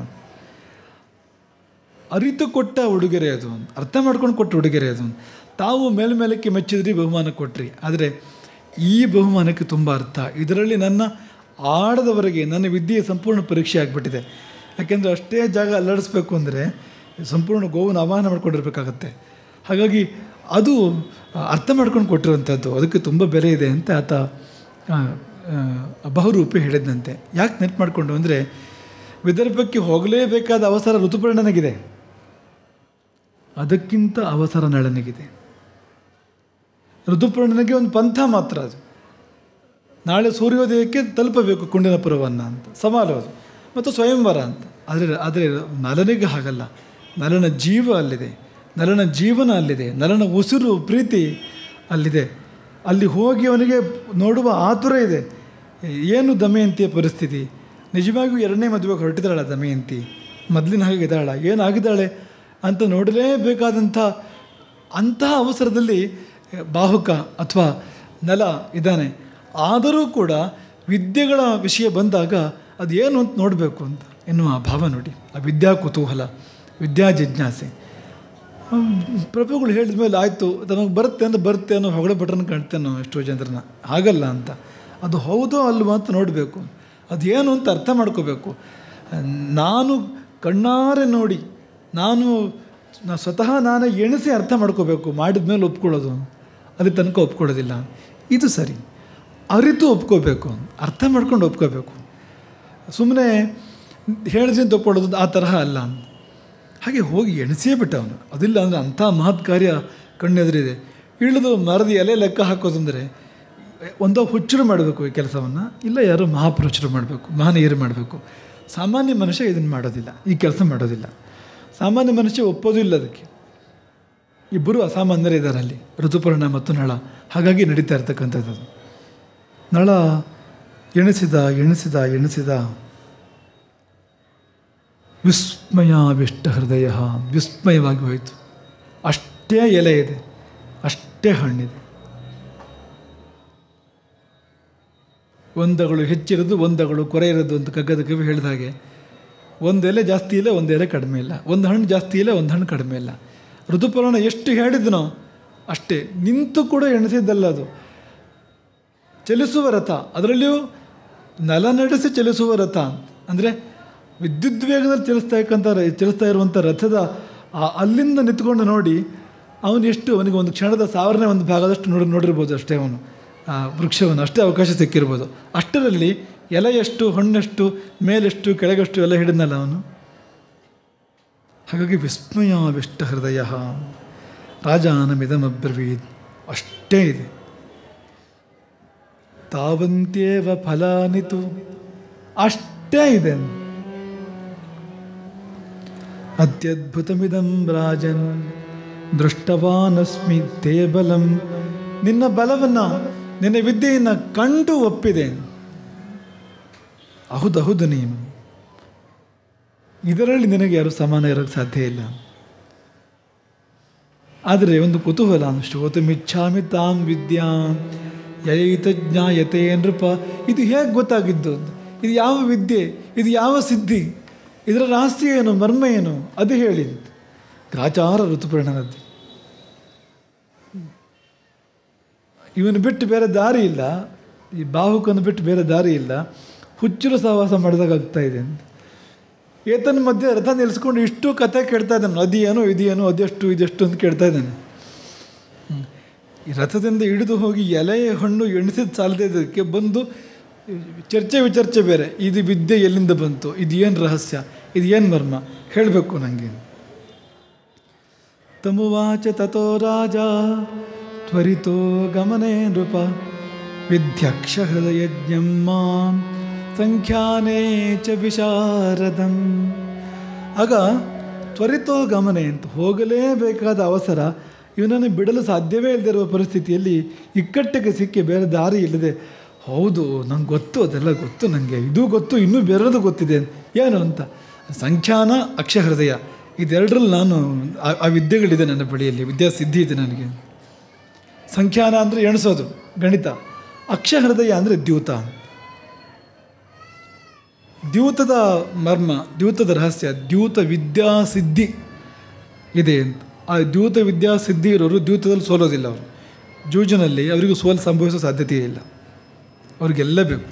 ಅರಿತು ಕೊಟ್ಟ ಉಡುಗೊರೆ ಅದು ಅರ್ಥ ಮಾಡ್ಕೊಂಡು ಕೊಟ್ಟ ಉಡುಗೊರೆ ಅದು ತಾವು ಮೇಲ್ಮೇಲಕ್ಕೆ ಮೆಚ್ಚಿದ್ರಿ ಬಹುಮಾನ ಕೊಟ್ರಿ ಆದರೆ ಈ ಬಹುಮಾನಕ್ಕೆ ತುಂಬ ಅರ್ಥ ಇದರಲ್ಲಿ ನನ್ನ ಆಡದವರೆಗೆ ನನ್ನ ವಿದ್ಯೆಯ ಸಂಪೂರ್ಣ ಪರೀಕ್ಷೆ ಆಗಿಬಿಟ್ಟಿದೆ ಯಾಕೆಂದರೆ ಅಷ್ಟೇ ಜಾಗ ಅಲ್ಲಾಡಿಸ್ಬೇಕು ಅಂದರೆ ಸಂಪೂರ್ಣ ಗೋವನ್ನು ಆವಾಹನ ಮಾಡ್ಕೊಂಡಿರ್ಬೇಕಾಗತ್ತೆ ಹಾಗಾಗಿ ಅದು ಅರ್ಥ ಮಾಡ್ಕೊಂಡು ಕೊಟ್ಟಿರುವಂಥದ್ದು ಅದಕ್ಕೆ ತುಂಬ ಬೆಲೆ ಇದೆ ಅಂತ ಆತ ಆ, ಆ, ಬಹುರೂಪಿ ಹೇಳಿದಂತೆ ಯಾಕೆ ನೆನಪು ಮಾಡಿಕೊಂಡು ಅಂದರೆ ವಿದರ್ಭಕ್ಕೆ ಹೋಗಲೇಬೇಕಾದ ಅವಸರ ಋತುಪರ್ಣನಿಗಿದೆ ಅದಕ್ಕಿಂತ ಅವಸರ ನಳನಿಗಿದೆ ಋತುಪರ್ಣನಿಗೆ ಒಂದು ಪಂಥ ಮಾತ್ರ ಅದು ನಾಳೆ ಸೂರ್ಯೋದಯಕ್ಕೆ ತಲುಪಬೇಕು ಕುಂಡಿನಪುರವನ್ನು ಅಂತ ಸವಾಲು ಅದು ಮತ್ತು ಸ್ವಯಂವರ ಅಂತ ಆದರೆ ಆದರೆ ನಲನಿಗೆ ಹಾಗಲ್ಲ ನಲನ ಜೀವ ಅಲ್ಲಿದೆ ನಲನ ಜೀವನ ಅಲ್ಲಿದೆ ನಲನ ಉಸಿರು ಪ್ರೀತಿ ಅಲ್ಲಿದೆ ಅಲ್ಲಿ ಹೋಗಿ ಅವನಿಗೆ ನೋಡುವ ಆತುರ ಇದೆ ಏನು ದಮಯಂತಿಯ ಪರಿಸ್ಥಿತಿ ನಿಜವಾಗಿಯೂ ಎರಡನೇ ಮದುವೆಗೆ ಹೊರಟಿದ್ದಾಳ ದಮಯಂತಿ ಮೊದಲಿನ ಹಾಗೆ ಇದ್ದಾಳ ಏನಾಗಿದ್ದಾಳೆ ಅಂತ ನೋಡಲೇಬೇಕಾದಂಥ ಅಂತಹ ಅವಸರದಲ್ಲಿ ಬಾಹುಕ ಅಥವಾ ನಲ ಇದ್ದಾನೆ ಆದರೂ ಕೂಡ ವಿದ್ಯೆಗಳ ವಿಷಯ ಬಂದಾಗ ಅದೇನು ಅಂತ ನೋಡಬೇಕು ಅಂತ ಎನ್ನುವ ಭಾವ ನೋಡಿ ಆ ವಿದ್ಯಾ ಕುತೂಹಲ ವಿದ್ಯಾ ಜಿಜ್ಞಾಸೆ ಹ್ಮ್, ಪ್ರಭುಗಳು ಹೇಳಿದ ಮೇಲೆ ಆಯಿತು ನಮಗೆ ಬರುತ್ತೆ ಅಂದ್ರೆ ಬರುತ್ತೆ ಅನ್ನೋ ಹೊಗಳ ಭಟ್ರನ್ನ ಕಾಣ್ತೇನೆ ನಾವು ಎಷ್ಟೋ ಜನರನ್ನ ಹಾಗಲ್ಲ ಅಂತ ಅದು ಹೌದೋ ಅಲ್ವೋ ಅಂತ ನೋಡಬೇಕು ಅದೇನು ಅಂತ ಅರ್ಥ ಮಾಡ್ಕೋಬೇಕು ನಾನು ಕಣ್ಣಾರೆ ನೋಡಿ ನಾನು ನಾ ಸ್ವತಃ ನಾನೇ ಎಣಿಸಿ ಅರ್ಥ ಮಾಡ್ಕೋಬೇಕು ಮಾಡಿದ ಮೇಲೆ ಒಪ್ಕೊಳ್ಳೋದು ಅಲ್ಲಿ ತನಕ ಒಪ್ಕೊಳ್ಳೋದಿಲ್ಲ ಇದು ಸರಿ ಅರಿತು ಒಪ್ಕೋಬೇಕು ಅರ್ಥ ಮಾಡ್ಕೊಂಡು ಒಪ್ಕೋಬೇಕು ಸುಮ್ಮನೆ ಹೇಳಿದ್ರೆ ತಗೊಳ್ಳೋದು ಆ ತರಹ ಅಲ್ಲ ಹಾಗೆ ಹೋಗಿ ಎಣಿಸೇ ಬಿಟ್ಟ ಅವನು ಅದಿಲ್ಲ ಅಂದರೆ ಅಂಥ ಮಹತ್ ಕಾರ್ಯ ಕಣ್ಣೆದುರಿದೆ ಇಳಿದು ಮರದ ಎಲೆ ಲೆಕ್ಕ ಹಾಕೋದಂದರೆ ಒಂದೋ ಹುಚ್ಚರು ಮಾಡಬೇಕು ಈ ಕೆಲಸವನ್ನು ಇಲ್ಲ ಯಾರೋ ಮಹಾಪುರುಷರು ಮಾಡಬೇಕು ಮಹನೀಯರು ಮಾಡಬೇಕು ಸಾಮಾನ್ಯ ಮನುಷ್ಯ ಇದನ್ನು ಮಾಡೋದಿಲ್ಲ ಈ ಕೆಲಸ ಮಾಡೋದಿಲ್ಲ ಸಾಮಾನ್ಯ ಮನುಷ್ಯ ಒಪ್ಪೋದು ಇಲ್ಲ ಅದಕ್ಕೆ ಇಬ್ಬರು ಅಸಾಮಾನ್ಯರೇ ಇದ್ದಾರೆ ಅಲ್ಲಿ ಋತುಪರ್ಣ ಮತ್ತು ನಳ ಹಾಗಾಗಿ ನಡೀತಾ ಇರ್ತಕ್ಕಂಥದ್ದು ಅದು. ನಳ ಎಣಿಸಿದ ಎಣಿಸಿದ ಎಣಿಸಿದ ವಿಸ್ಮಯಾವಿಷ್ಟ ಹೃದಯ ವಿಸ್ಮಯವಾಗಿ ಹೋಯಿತು ಅಷ್ಟೇ ಎಲೆ ಇದೆ ಅಷ್ಟೇ ಹಣ್ಣಿದೆ ಒಂದಗಳು ಹೆಚ್ಚಿರೋದು ಒಂದಗಳು ಕೊರೆ ಇರೋದು ಅಂತ ಕಗ್ಗದ ಕವಿ ಹೇಳಿದ ಹಾಗೆ ಒಂದು ಎಲೆ ಜಾಸ್ತಿ ಇಲ್ಲ ಒಂದು ಎಲೆ ಕಡಿಮೆ ಇಲ್ಲ ಒಂದು ಹಣ್ಣು ಜಾಸ್ತಿ ಇಲ್ಲ ಒಂದು ಹಣ್ಣು ಕಡಿಮೆ ಇಲ್ಲ ಋತುಪರ್ಣ ಎಷ್ಟು ಹೇಳಿದ್ನೋ ಅಷ್ಟೇ ನಿಂತು ಕೂಡ ಎಣಿಸಿದ್ದಲ್ಲ ಅದು ಚಲಿಸುವ ರಥ ಅದರಲ್ಲಿಯೂ ನೆಲ ನಡೆಸಿ ಚಲಿಸುವ ರಥ ಅಂದರೆ ವಿದ್ಯುತ್ ವೇಗದಲ್ಲಿ ಚಲಿಸ್ತಾ ಇಕ್ಕಂಥ ಚಲಿಸ್ತಾ ಇರುವಂಥ ರಥದ ಆ ಅಲ್ಲಿಂದ ನಿಂತ್ಕೊಂಡು ನೋಡಿ ಅವನು ಎಷ್ಟು ಅವನಿಗೆ ಒಂದು ಕ್ಷಣದ ಸಾವಿರನೇ ಒಂದು ಭಾಗದಷ್ಟು ನೋಡಿ ನೋಡಿರ್ಬೋದು ಅಷ್ಟೇ ಅವನು ಆ ವೃಕ್ಷವನ್ನು ಅಷ್ಟೇ ಅವಕಾಶ ಸಿಕ್ಕಿರ್ಬೋದು ಅಷ್ಟರಲ್ಲಿ ಎಲೆ ಎಷ್ಟು ಹಣ್ಣೆಷ್ಟು ಮೇಲೆಷ್ಟು ಕೆಳಗೆಷ್ಟು ಎಲ್ಲ ಹಿಡಿದ್ನಲ್ಲ ಅವನು ಹಾಗಾಗಿ ವಿಸ್ಮಯಾವಿಷ್ಟ ಹೃದಯ ರಾಜಾನಮಿದಮಬ್ರವೀತ್ ಅಷ್ಟೇ ಇದೆ ತಾವಂತ್ಯೇವ ಫಲಾನಿತು ಅಷ್ಟೇ ಇದೆ ಅತ್ಯದ್ಭುತಮಿದಂ ರಾಜನ್ ದೃಷ್ಟವಾನಸ್ಮಿ ತೇ ಬಲಂ ನಿನ್ನ ಬಲವನ್ನು ನಿನ್ನ ವಿದ್ಯೆಯನ್ನು ಕಂಡು ಒಪ್ಪಿದೆ ಹೌದೌದು ನೀನು ಇದರಲ್ಲಿ ನಿನಗೆ ಯಾರು ಸಮಾನ ಇರೋಕ್ಕೆ ಸಾಧ್ಯ ಇಲ್ಲ ಆದರೆ ಒಂದು ಕುತೂಹಲ ಶ್ರೋತಮಿಚ್ಛಾಮಿ ತಾಂ ವಿದ್ಯಾಂ ಯೈತ ಜ್ಞಾಯತೆ ನೃಪ ಇದು ಹೇಗೆ ಗೊತ್ತಾಗಿದ್ದು ಇದು ಯಾವ ವಿದ್ಯೆ ಇದು ಯಾವ ಸಿದ್ಧಿ ಇದರ ರಹಸ್ಯ ಏನು ಮರ್ಮ ಏನು ಅದು ಹೇಳಿ ಗ್ರಾಚಾರ ಋತುಪರ್ಣನದ್ದು ಇವನು ಬಿಟ್ಟು ಬೇರೆ ದಾರಿ ಇಲ್ಲ ಈ ಬಾಹುಕನ್ನು ಬಿಟ್ಟು ಬೇರೆ ದಾರಿ ಇಲ್ಲ ಹುಚ್ಚರು ಸಹವಾಸ ಮಾಡಿದಾಗ ಆಗ್ತಾ ಇದೆ ಅಂತ ಏತನ ಮಧ್ಯೆ ರಥ ನಿಲ್ಲಿಸ್ಕೊಂಡು ಇಷ್ಟು ಕಥೆ ಕೇಳ್ತಾ ಇದ್ದಾನೆ ಅದೇನೋ ಇದೇನೋ ಅದೆಷ್ಟು ಇದೆಷ್ಟು ಅಂತ ಕೇಳ್ತಾ ಇದ್ದಾನೆ ಹ್ಮ್. ಈ ರಥದಿಂದ ಇಳಿದು ಹೋಗಿ ಎಲೆ ಹಣ್ಣು ಎಣಿಸಿದ ಸಾಲದೇ ಇದಕ್ಕೆ ಬಂದು ಚರ್ಚೆ ವಿಚರ್ಚೆ ಬೇರೆ ಇದು ವಿದ್ಯೆ ಎಲ್ಲಿಂದ ಬಂತು ಇದು ಏನು ರಹಸ್ಯ ಇದು ಏನು ಮರ್ಮ ಹೇಳಬೇಕು ನನಗೆ ತಮುವಾಚ ತಥೋ ರಾಜ ತ್ವರಿತೋ ಗಮನೆ ನೃಪ ವಿದ್ಯಕ್ಷ ಹೃದಯಜ್ಞಂ ಮಾಂ ಸಂಖ್ಯಾನೇ ಚ ವಿಶಾರದಂ ಆಗ ತ್ವರಿತೋ ಗಮನೆ ಅಂತ ಹೋಗಲೇಬೇಕಾದ ಅವಸರ ಇವನನ್ನು ಬಿಡಲು ಸಾಧ್ಯವೇ ಇಲ್ಲದಿರುವ ಪರಿಸ್ಥಿತಿಯಲ್ಲಿ ಇಕ್ಕಟ್ಟಿಗೆ ಸಿಕ್ಕಿ ಬೇರೆ ದಾರಿ ಇಲ್ಲದೆ ಹೌದು ನಂಗೆ ಗೊತ್ತು ಅದೆಲ್ಲ ಗೊತ್ತು ನನಗೆ ಇದು ಗೊತ್ತು ಇನ್ನೂ ಬೇರೆದು ಗೊತ್ತಿದೆ ಏನು ಅಂತ ಸಂಖ್ಯಾನ ಅಕ್ಷಹೃದಯ ಇದೆರಡರಲ್ಲಿ ನಾನು ಆ- ಆ ವಿದ್ಯೆಗಳಿದೆ ನನ್ನ ಬಳಿಯಲ್ಲಿ ವಿದ್ಯಾಸಿದ್ಧಿ ಇದೆ ನನಗೆ ಸಂಖ್ಯಾನ ಅಂದರೆ ಎಣಿಸೋದು ಗಣಿತ ಅಕ್ಷಹೃದಯ ಅಂದರೆ ದ್ಯೂತ ದ್ಯೂತದ ಮರ್ಮ ದ್ಯೂತದ ರಹಸ್ಯ ದ್ಯೂತ ವಿದ್ಯಾಸಿದ್ಧಿ ಇದೆ ಅಂತ ಆ ದ್ಯೂತ ವಿದ್ಯಾಸಿದ್ಧಿ ಇರೋರು ದ್ಯೂತದಲ್ಲಿ ಸೋಲೋದಿಲ್ಲ ಅವರು ಜೂಜಿನಲ್ಲಿ ಅವರಿಗೂ ಸೋಲು ಸಂಭವಿಸೋ ಸಾಧ್ಯತೆ ಇಲ್ಲ ಅವ್ರಿಗೆಲ್ಲ ಬೇಕು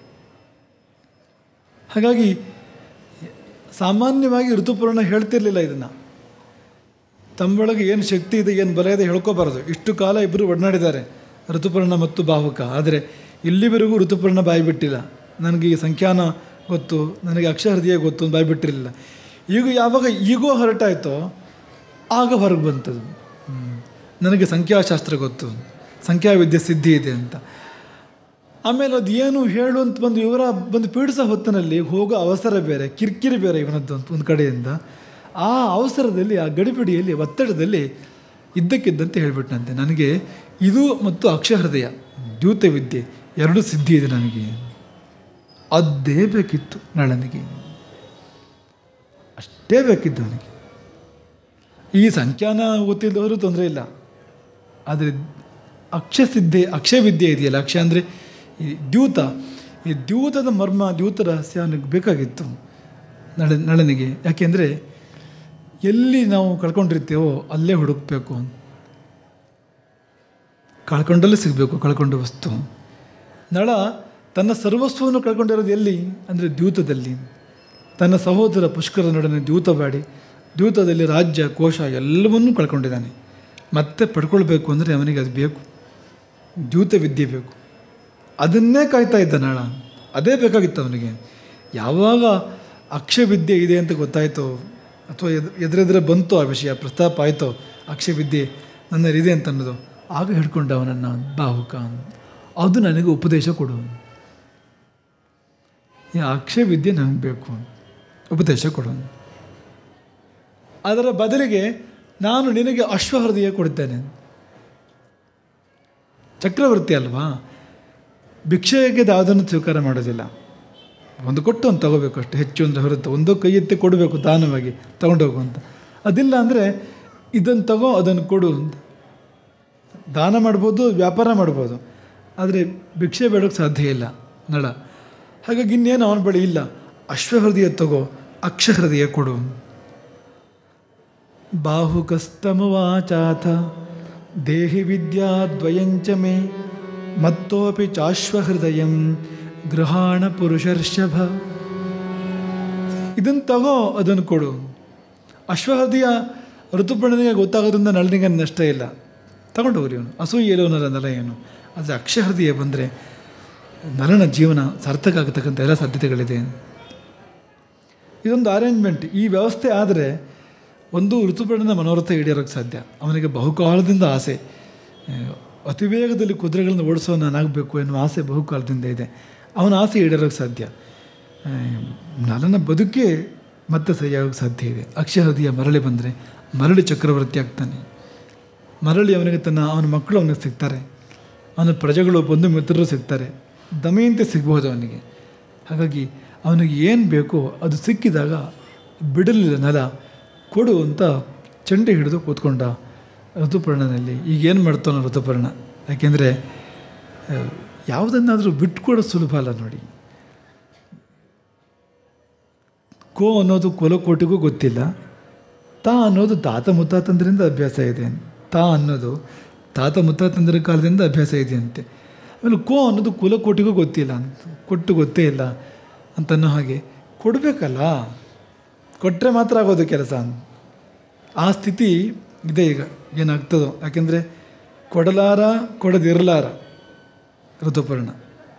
ಹಾಗಾಗಿ ಸಾಮಾನ್ಯವಾಗಿ ಋತುಪೂರ್ಣ ಹೇಳ್ತಿರ್ಲಿಲ್ಲ ಇದನ್ನು ತಮ್ಮೊಳಗೆ ಏನು ಶಕ್ತಿ ಇದೆ ಏನು ಬಲ ಇದೆ ಹೇಳ್ಕೋಬಾರದು ಇಷ್ಟು ಕಾಲ ಇಬ್ಬರು ಒಡನಾಡಿದ್ದಾರೆ ಋತುಪರ್ಣ ಮತ್ತು ಬಾಹುಕ ಆದರೆ ಇಲ್ಲಿವರೆಗೂ ಋತುಪರ್ಣ ಬಾಯಿ ಬಿಟ್ಟಿಲ್ಲ ನನಗೆ ಈ ಸಂಖ್ಯಾನ ಗೊತ್ತು ನನಗೆ ಅಕ್ಷರಹೃದಯ ಗೊತ್ತು ಅಂತ ಬಾಯಿ ಬಿಟ್ಟಿರಲಿಲ್ಲ ಈಗ ಯಾವಾಗ ಈಗೋ ಹೊರಟಾಯ್ತೋ ಆಗ ಹೊರಗೆ ಬಂತದು ಹ್ಮ್. ನನಗೆ ಸಂಖ್ಯಾಶಾಸ್ತ್ರ ಗೊತ್ತು ಸಂಖ್ಯಾವಿದ್ಯೆ ಸಿದ್ಧಿ ಇದೆ ಅಂತ ಆಮೇಲೆ ಅದು ಏನು ಹೇಳು ಅಂತ ಬಂದು ಇವರ ಬಂದು ಪೀಡಿಸೋ ಹೊತ್ತಿನಲ್ಲಿ ಹೋಗೋ ಅವಸರ ಬೇರೆ ಕಿರಿಕಿರಿ ಬೇರೆ ಇವನದ್ದು ಅಂತ ಒಂದು ಕಡೆಯಿಂದ ಆ ಅವಸರದಲ್ಲಿ ಆ ಗಡಿಬಿಡಿಯಲ್ಲಿ ಒತ್ತಡದಲ್ಲಿ ಇದ್ದಕ್ಕಿದ್ದಂತೆ ಹೇಳ್ಬಿಟ್ಟಂತೆ ನನಗೆ ಇದು ಮತ್ತು ಅಕ್ಷಹೃದಯ ದ್ಯೂತ ವಿದ್ಯೆ ಎರಡೂ ಸಿದ್ಧಿ ಇದೆ ನನಗೆ ಅದೇ ಬೇಕಿತ್ತು ನಳನಿಗೆ ಅಷ್ಟೇ ಬೇಕಿದ್ದು ಅವನಿಗೆ ಈ ಸಂಖ್ಯಾನ ಗೊತ್ತಿದ್ದವರು ತೊಂದರೆ ಇಲ್ಲ ಆದರೆ ಅಕ್ಷಸಿದ್ಧೆ ಅಕ್ಷವಿದ್ಯೆ ಇದೆಯಲ್ಲ ಅಕ್ಷ ಅಂದರೆ ಈ ದ್ಯೂತ ಈ ದ್ಯೂತದ ಮರ್ಮ ದ್ಯೂತ ರಹಸ್ಯ ಅವನಿಗೆ ಬೇಕಾಗಿತ್ತು ನಳ ನಳನಿಗೆ ಯಾಕೆಂದರೆ ಎಲ್ಲಿ ನಾವು ಕಳ್ಕೊಂಡಿರ್ತೀವೋ ಅಲ್ಲೇ ಹುಡುಕಬೇಕು ಕಳ್ಕೊಂಡಲ್ಲೇ ಸಿಗಬೇಕು ಕಳ್ಕೊಂಡ ವಸ್ತು ನಳ ತನ್ನ ಸರ್ವಸ್ವವನ್ನು ಕಳ್ಕೊಂಡಿರೋದು ಎಲ್ಲಿ ಅಂದರೆ ದ್ಯೂತದಲ್ಲಿ ತನ್ನ ಸಹೋದರ ಪುಷ್ಕರನೊಡನೆ ದ್ಯೂತ ಬಾಡಿ ದ್ಯೂತದಲ್ಲಿ ರಾಜ್ಯ ಕೋಶ ಎಲ್ಲವನ್ನೂ ಕಳ್ಕೊಂಡಿದ್ದಾನೆ ಮತ್ತೆ ಪಡ್ಕೊಳ್ಬೇಕು ಅಂದರೆ ಅವನಿಗೆ ಅದು ಬೇಕು ದ್ಯೂತ ವಿದ್ಯೆ ಬೇಕು ಅದನ್ನೇ ಕಾಯ್ತಾ ಇದ್ದ ನಾಳ ಅದೇ ಬೇಕಾಗಿತ್ತು ಅವನಿಗೆ ಯಾವಾಗ ಅಕ್ಷವಿದ್ಯೆ ಇದೆ ಅಂತ ಗೊತ್ತಾಯಿತೋ ಅಥವಾ ಎದ್ ಎದುರೆದುರೆ ಬಂತು ಆ ವಿಷಯ ಪ್ರಸ್ತಾಪ ಆಯಿತೋ ಅಕ್ಷವಿದ್ಯೆ ನನ್ನಲ್ಲಿದೆ ಅಂತ ಅನ್ನೋದು ಆಗ ಹಿಡ್ಕೊಂಡ ಅವನನ್ನು ಬಾಹುಕ ಅದು ನನಗೆ ಉಪದೇಶ ಕೊಡು ಈ ಅಕ್ಷವಿದ್ಯೆ ನನಗೆ ಬೇಕು ಉಪದೇಶ ಕೊಡು ಅದರ ಬದಲಿಗೆ ನಾನು ನಿನಗೆ ಅಶ್ವಹೃದಯ ಕೊಡ್ತೇನೆ ಚಕ್ರವರ್ತಿ ಅಲ್ವಾ ಭಿಕ್ಷೆಗೆ ಯಾವುದನ್ನು ಸ್ವೀಕಾರ ಮಾಡೋದಿಲ್ಲ ಒಂದು ಕೊಟ್ಟು ಒಂದು ತಗೋಬೇಕು ಅಷ್ಟು ಹೆಚ್ಚು ಅಂದರೆ ಹೊರತು ಒಂದು ಕೈ ಎತ್ತಿ ಕೊಡಬೇಕು ದಾನವಾಗಿ ತಗೊಂಡೋಗು ಅಂತ ಅದಿಲ್ಲ ಅಂದರೆ ಇದನ್ನು ತಗೋ ಅದನ್ನು ಕೊಡು ಅಂತ ದಾನ ಮಾಡ್ಬೋದು ವ್ಯಾಪಾರ ಮಾಡ್ಬೋದು ಆದರೆ ಭಿಕ್ಷೆ ಬೇಡೋಕ್ಕೆ ಸಾಧ್ಯ ಇಲ್ಲ ನಳ ಹಾಗಾಗಿ ಇನ್ನೇನು ಅವನ ಬಳಿ ಇಲ್ಲ ಅಶ್ವಹೃದಯ ತಗೋ ಅಕ್ಷಹೃದಯ ಕೊಡು ಬಾಹುಕಸ್ತಮವಾಚಾಥ ದೇಹಿ ವಿದ್ಯಾದ್ವಯಂಚ ಮೇ ಮತ್ತೋಪಿ ಚಾಶ್ವಹೃದಯಂ ಗೃಹಾಣ ಪುರುಷರ್ಷಭ ಇದನ್ನು ತಗೋ ಅದನ್ನು ಕೊಡು ಅಶ್ವಹೃದಯ ಋತುಪರ್ಣನಿಗೆ ಗೊತ್ತಾಗೋದ್ರಿಂದ ನಳನಿಗೆ ನಷ್ಟ ಇಲ್ಲ ತಗೊಂಡು ಹೋಗ್ರಿ ಅವನು ಅಸೂಯೆ ಇಲ್ಲವನಲ್ಲ ನಲ ಏನು ಆದರೆ ಅಕ್ಷಹೃದಯ ಬಂದರೆ ನಲನ ಜೀವನ ಸಾರ್ಥಕ ಆಗತಕ್ಕಂಥ ಎಲ್ಲ ಸಾಧ್ಯತೆಗಳಿದೆ ಇದೊಂದು ಅರೇಂಜ್ಮೆಂಟ್ ಈ ವ್ಯವಸ್ಥೆ ಆದರೆ ಒಂದು ಋತುಪರ್ಣನ ಮನೋರಥ ಈಡೇರೋಕ್ಕೆ ಸಾಧ್ಯ ಅವನಿಗೆ ಬಹುಕಾಲದಿಂದ ಆಸೆ ಆ, ಅತಿ ವೇಗದಲ್ಲಿ ಕುದುರೆಗಳನ್ನು ಓಡಿಸೋ ನಾನಾಗಬೇಕು ಎನ್ನುವ ಆಸೆ ಬಹುಕಾಲದಿಂದ ಇದೆ ಅವನ ಆಸೆ ಈಡೇರೋಕ್ಕೆ ಸಾಧ್ಯ ಆ, ನಲನ ಬದುಕೇ ಮತ್ತೆ ಸರಿಯಾಗೋಕ್ಕೆ ಸಾಧ್ಯ ಇದೆ ಅಕ್ಷಹೃದಯ ಮರಳಿ ಬಂದರೆ ಮರಳಿ ಚಕ್ರವರ್ತಿ ಆಗ್ತಾನೆ ಮರಳಿ ಅವನಿಗೆ ತನ್ನ ಅವನ ಮಕ್ಕಳು ಅವನಿಗೆ ಸಿಗ್ತಾರೆ ಅವನ ಪ್ರಜೆಗಳು ಬಂಧು ಮಿತ್ರರು ಸಿಗ್ತಾರೆ ದಮೆಯಂತೆ ಸಿಗ್ಬೋದು ಅವನಿಗೆ ಹಾಗಾಗಿ ಅವನಿಗೆ ಏನು ಬೇಕೋ ಅದು ಸಿಕ್ಕಿದಾಗ ಬಿಡಲಿಲ್ಲ ನೆಲ ಕೊಡು ಅಂತ ಚಂಡೆ ಹಿಡಿದು ಕೂತ್ಕೊಂಡ ಋತುಪರ್ಣನಲ್ಲಿ ಈಗ ಏನು ಮಾಡ್ತಾನೋ ಋತುಪರ್ಣ ಯಾಕೆಂದರೆ ಯಾವುದನ್ನಾದರೂ ಬಿಟ್ಕೊಡೋದು ಸುಲಭ ಅಲ್ಲ ನೋಡಿ ಕೋ ಅನ್ನೋದು ಕೊಲಕೋಟಿಗೂ ಗೊತ್ತಿಲ್ಲ ತಾ ಅನ್ನೋದು ತಾತ ಮುತ್ತಾತಂದ್ರಿಂದ ಅಭ್ಯಾಸ ಇದೆ ತಾ ಅನ್ನೋದು ತಾತ ಮುತ್ತಾತಂದ್ರ ಕಾಲದಿಂದ ಅಭ್ಯಾಸ ಇದೆಯಂತೆ ಆಮೇಲೆ ಕೋ ಅನ್ನೋದು ಕುಲಕೋಟಿಗೂ ಗೊತ್ತಿಲ್ಲ ಅಂತ ಕೊಟ್ಟು ಗೊತ್ತೇ ಇಲ್ಲ ಅಂತ ಅನ್ನೋ ಹಾಗೆ ಕೊಡಬೇಕಲ್ಲ ಕೊಟ್ಟರೆ ಮಾತ್ರ ಆಗೋದು ಕೆಲಸ ಅಂತ ಆ ಸ್ಥಿತಿ ಇದೆ ಈಗ ಏನಾಗ್ತದೋ ಯಾಕೆಂದರೆ ಕೊಡಲಾರ ಕೊಡದಿರಲಾರ ಋತುಪರ್ಣ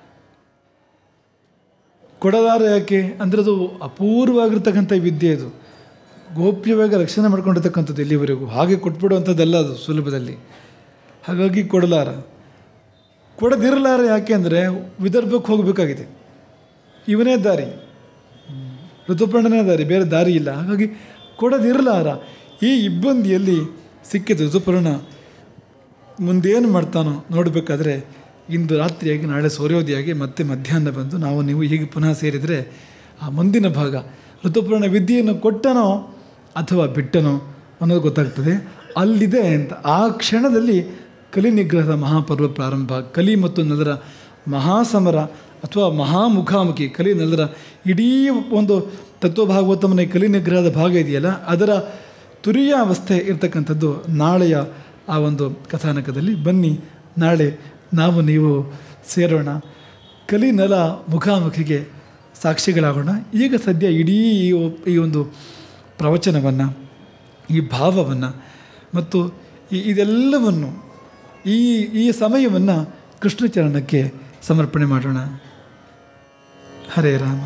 ಕೊಡಲಾರ ಯಾಕೆ ಅಂದರೆ ಅದು ಅಪೂರ್ವವಾಗಿರ್ತಕ್ಕಂಥ ವಿದ್ಯೆ ಅದು ಗೋಪ್ಯವಾಗಿ ರಕ್ಷಣೆ ಮಾಡ್ಕೊಂಡಿರ್ತಕ್ಕಂಥದ್ದು ಇಲ್ಲಿವರೆಗೂ ಹಾಗೆ ಕೊಟ್ಬಿಡುವಂಥದ್ದಲ್ಲ ಅದು ಸುಲಭದಲ್ಲಿ ಹಾಗಾಗಿ ಕೊಡಲಾರ ಕೊಡದಿರಲಾರ ಯಾಕೆ ಅಂದರೆ ವಿದರ್ಭಕ್ಕೆ ಹೋಗಬೇಕಾಗಿದೆ ಇವನೇ ದಾರಿ ಋತುಪರ್ಣನೇ ದಾರಿ ಬೇರೆ ದಾರಿ ಇಲ್ಲ ಹಾಗಾಗಿ ಕೊಡದಿರಲಾರ ಈ ಇಬ್ಬಂದಿಯಲ್ಲಿ ಸಿಕ್ಕಿದ ಋತುಪರ್ಣ ಮುಂದೇನು ಮಾಡ್ತಾನೋ ನೋಡಬೇಕಾದ್ರೆ ಇಂದು ರಾತ್ರಿಯಾಗಿ ನಾಳೆ ಸೂರ್ಯೋದಯಾಗಿ ಮತ್ತೆ ಮಧ್ಯಾಹ್ನ ಬಂದು ನಾವು ನೀವು ಹೀಗೆ ಪುನಃ ಸೇರಿದರೆ ಆ ಮುಂದಿನ ಭಾಗ ಋತುಪರ್ಣ ವಿದ್ಯೆಯನ್ನು ಕೊಟ್ಟನೋ ಅಥವಾ ಬಿಟ್ಟನೋ ಅನ್ನೋದು ಗೊತ್ತಾಗ್ತದೆ ಅಲ್ಲಿದೆ ಅಂತ ಆ ಕ್ಷಣದಲ್ಲಿ ಕಲಿ ನಿಗ್ರಹದ ಮಹಾಪರ್ವ ಪ್ರಾರಂಭ ಕಲಿ ಮತ್ತು ನಲರ ಮಹಾಸಮರ ಅಥವಾ ಮಹಾಮುಖಾಮುಖಿ ಕಲಿ ನಲರ ಇಡೀ ಒಂದು ತತ್ವಭಾಗವತಮನ ಕಲಿ ನಿಗ್ರಹದ ಭಾಗ ಇದೆಯಲ್ಲ ಅದರ ತುರಿಯ ಅವಸ್ಥೆ ಇರ್ತಕ್ಕಂಥದ್ದು ನಾಳೆಯ ಆ ಒಂದು ಕಥಾನಕದಲ್ಲಿ ಬನ್ನಿ ನಾಳೆ ನಾವು ನೀವು ಸೇರೋಣ ಕಲಿ ನಲ ಮುಖಾಮುಖಿಗೆ ಸಾಕ್ಷಿಗಳಾಗೋಣ ಈಗ ಸದ್ಯ ಇಡೀ ಈ ಒ- ಈ ಒಂದು ಪ್ರವಚನವನ್ನು ಈ ಭಾವವನ್ನು ಮತ್ತು ಈ ಇದೆಲ್ಲವನ್ನು ಈ ಈ ಸಮಯವನ್ನು ಕೃಷ್ಣ ಚರಣಕ್ಕೆ ಸಮರ್ಪಣೆ ಮಾಡೋಣ ಹರೇ ರಾಮ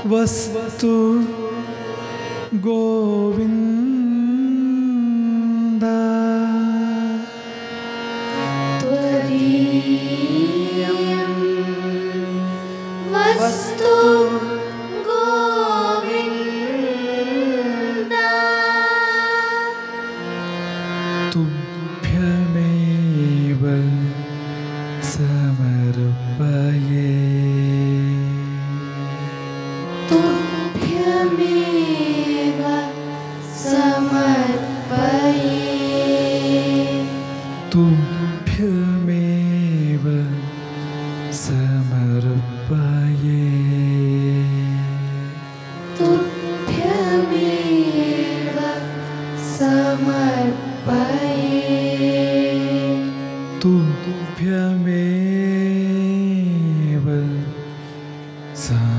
ವಸ್ತು ಗೋವಿಂದ त्वदीयं वस्तु गोविन्द तुभ्यमेव समर्पये तुभ्यमेव समर्पये तुभ्यमेव समर्पये तुभ्यमेव समर्पये तुभ्यमेव समर्पये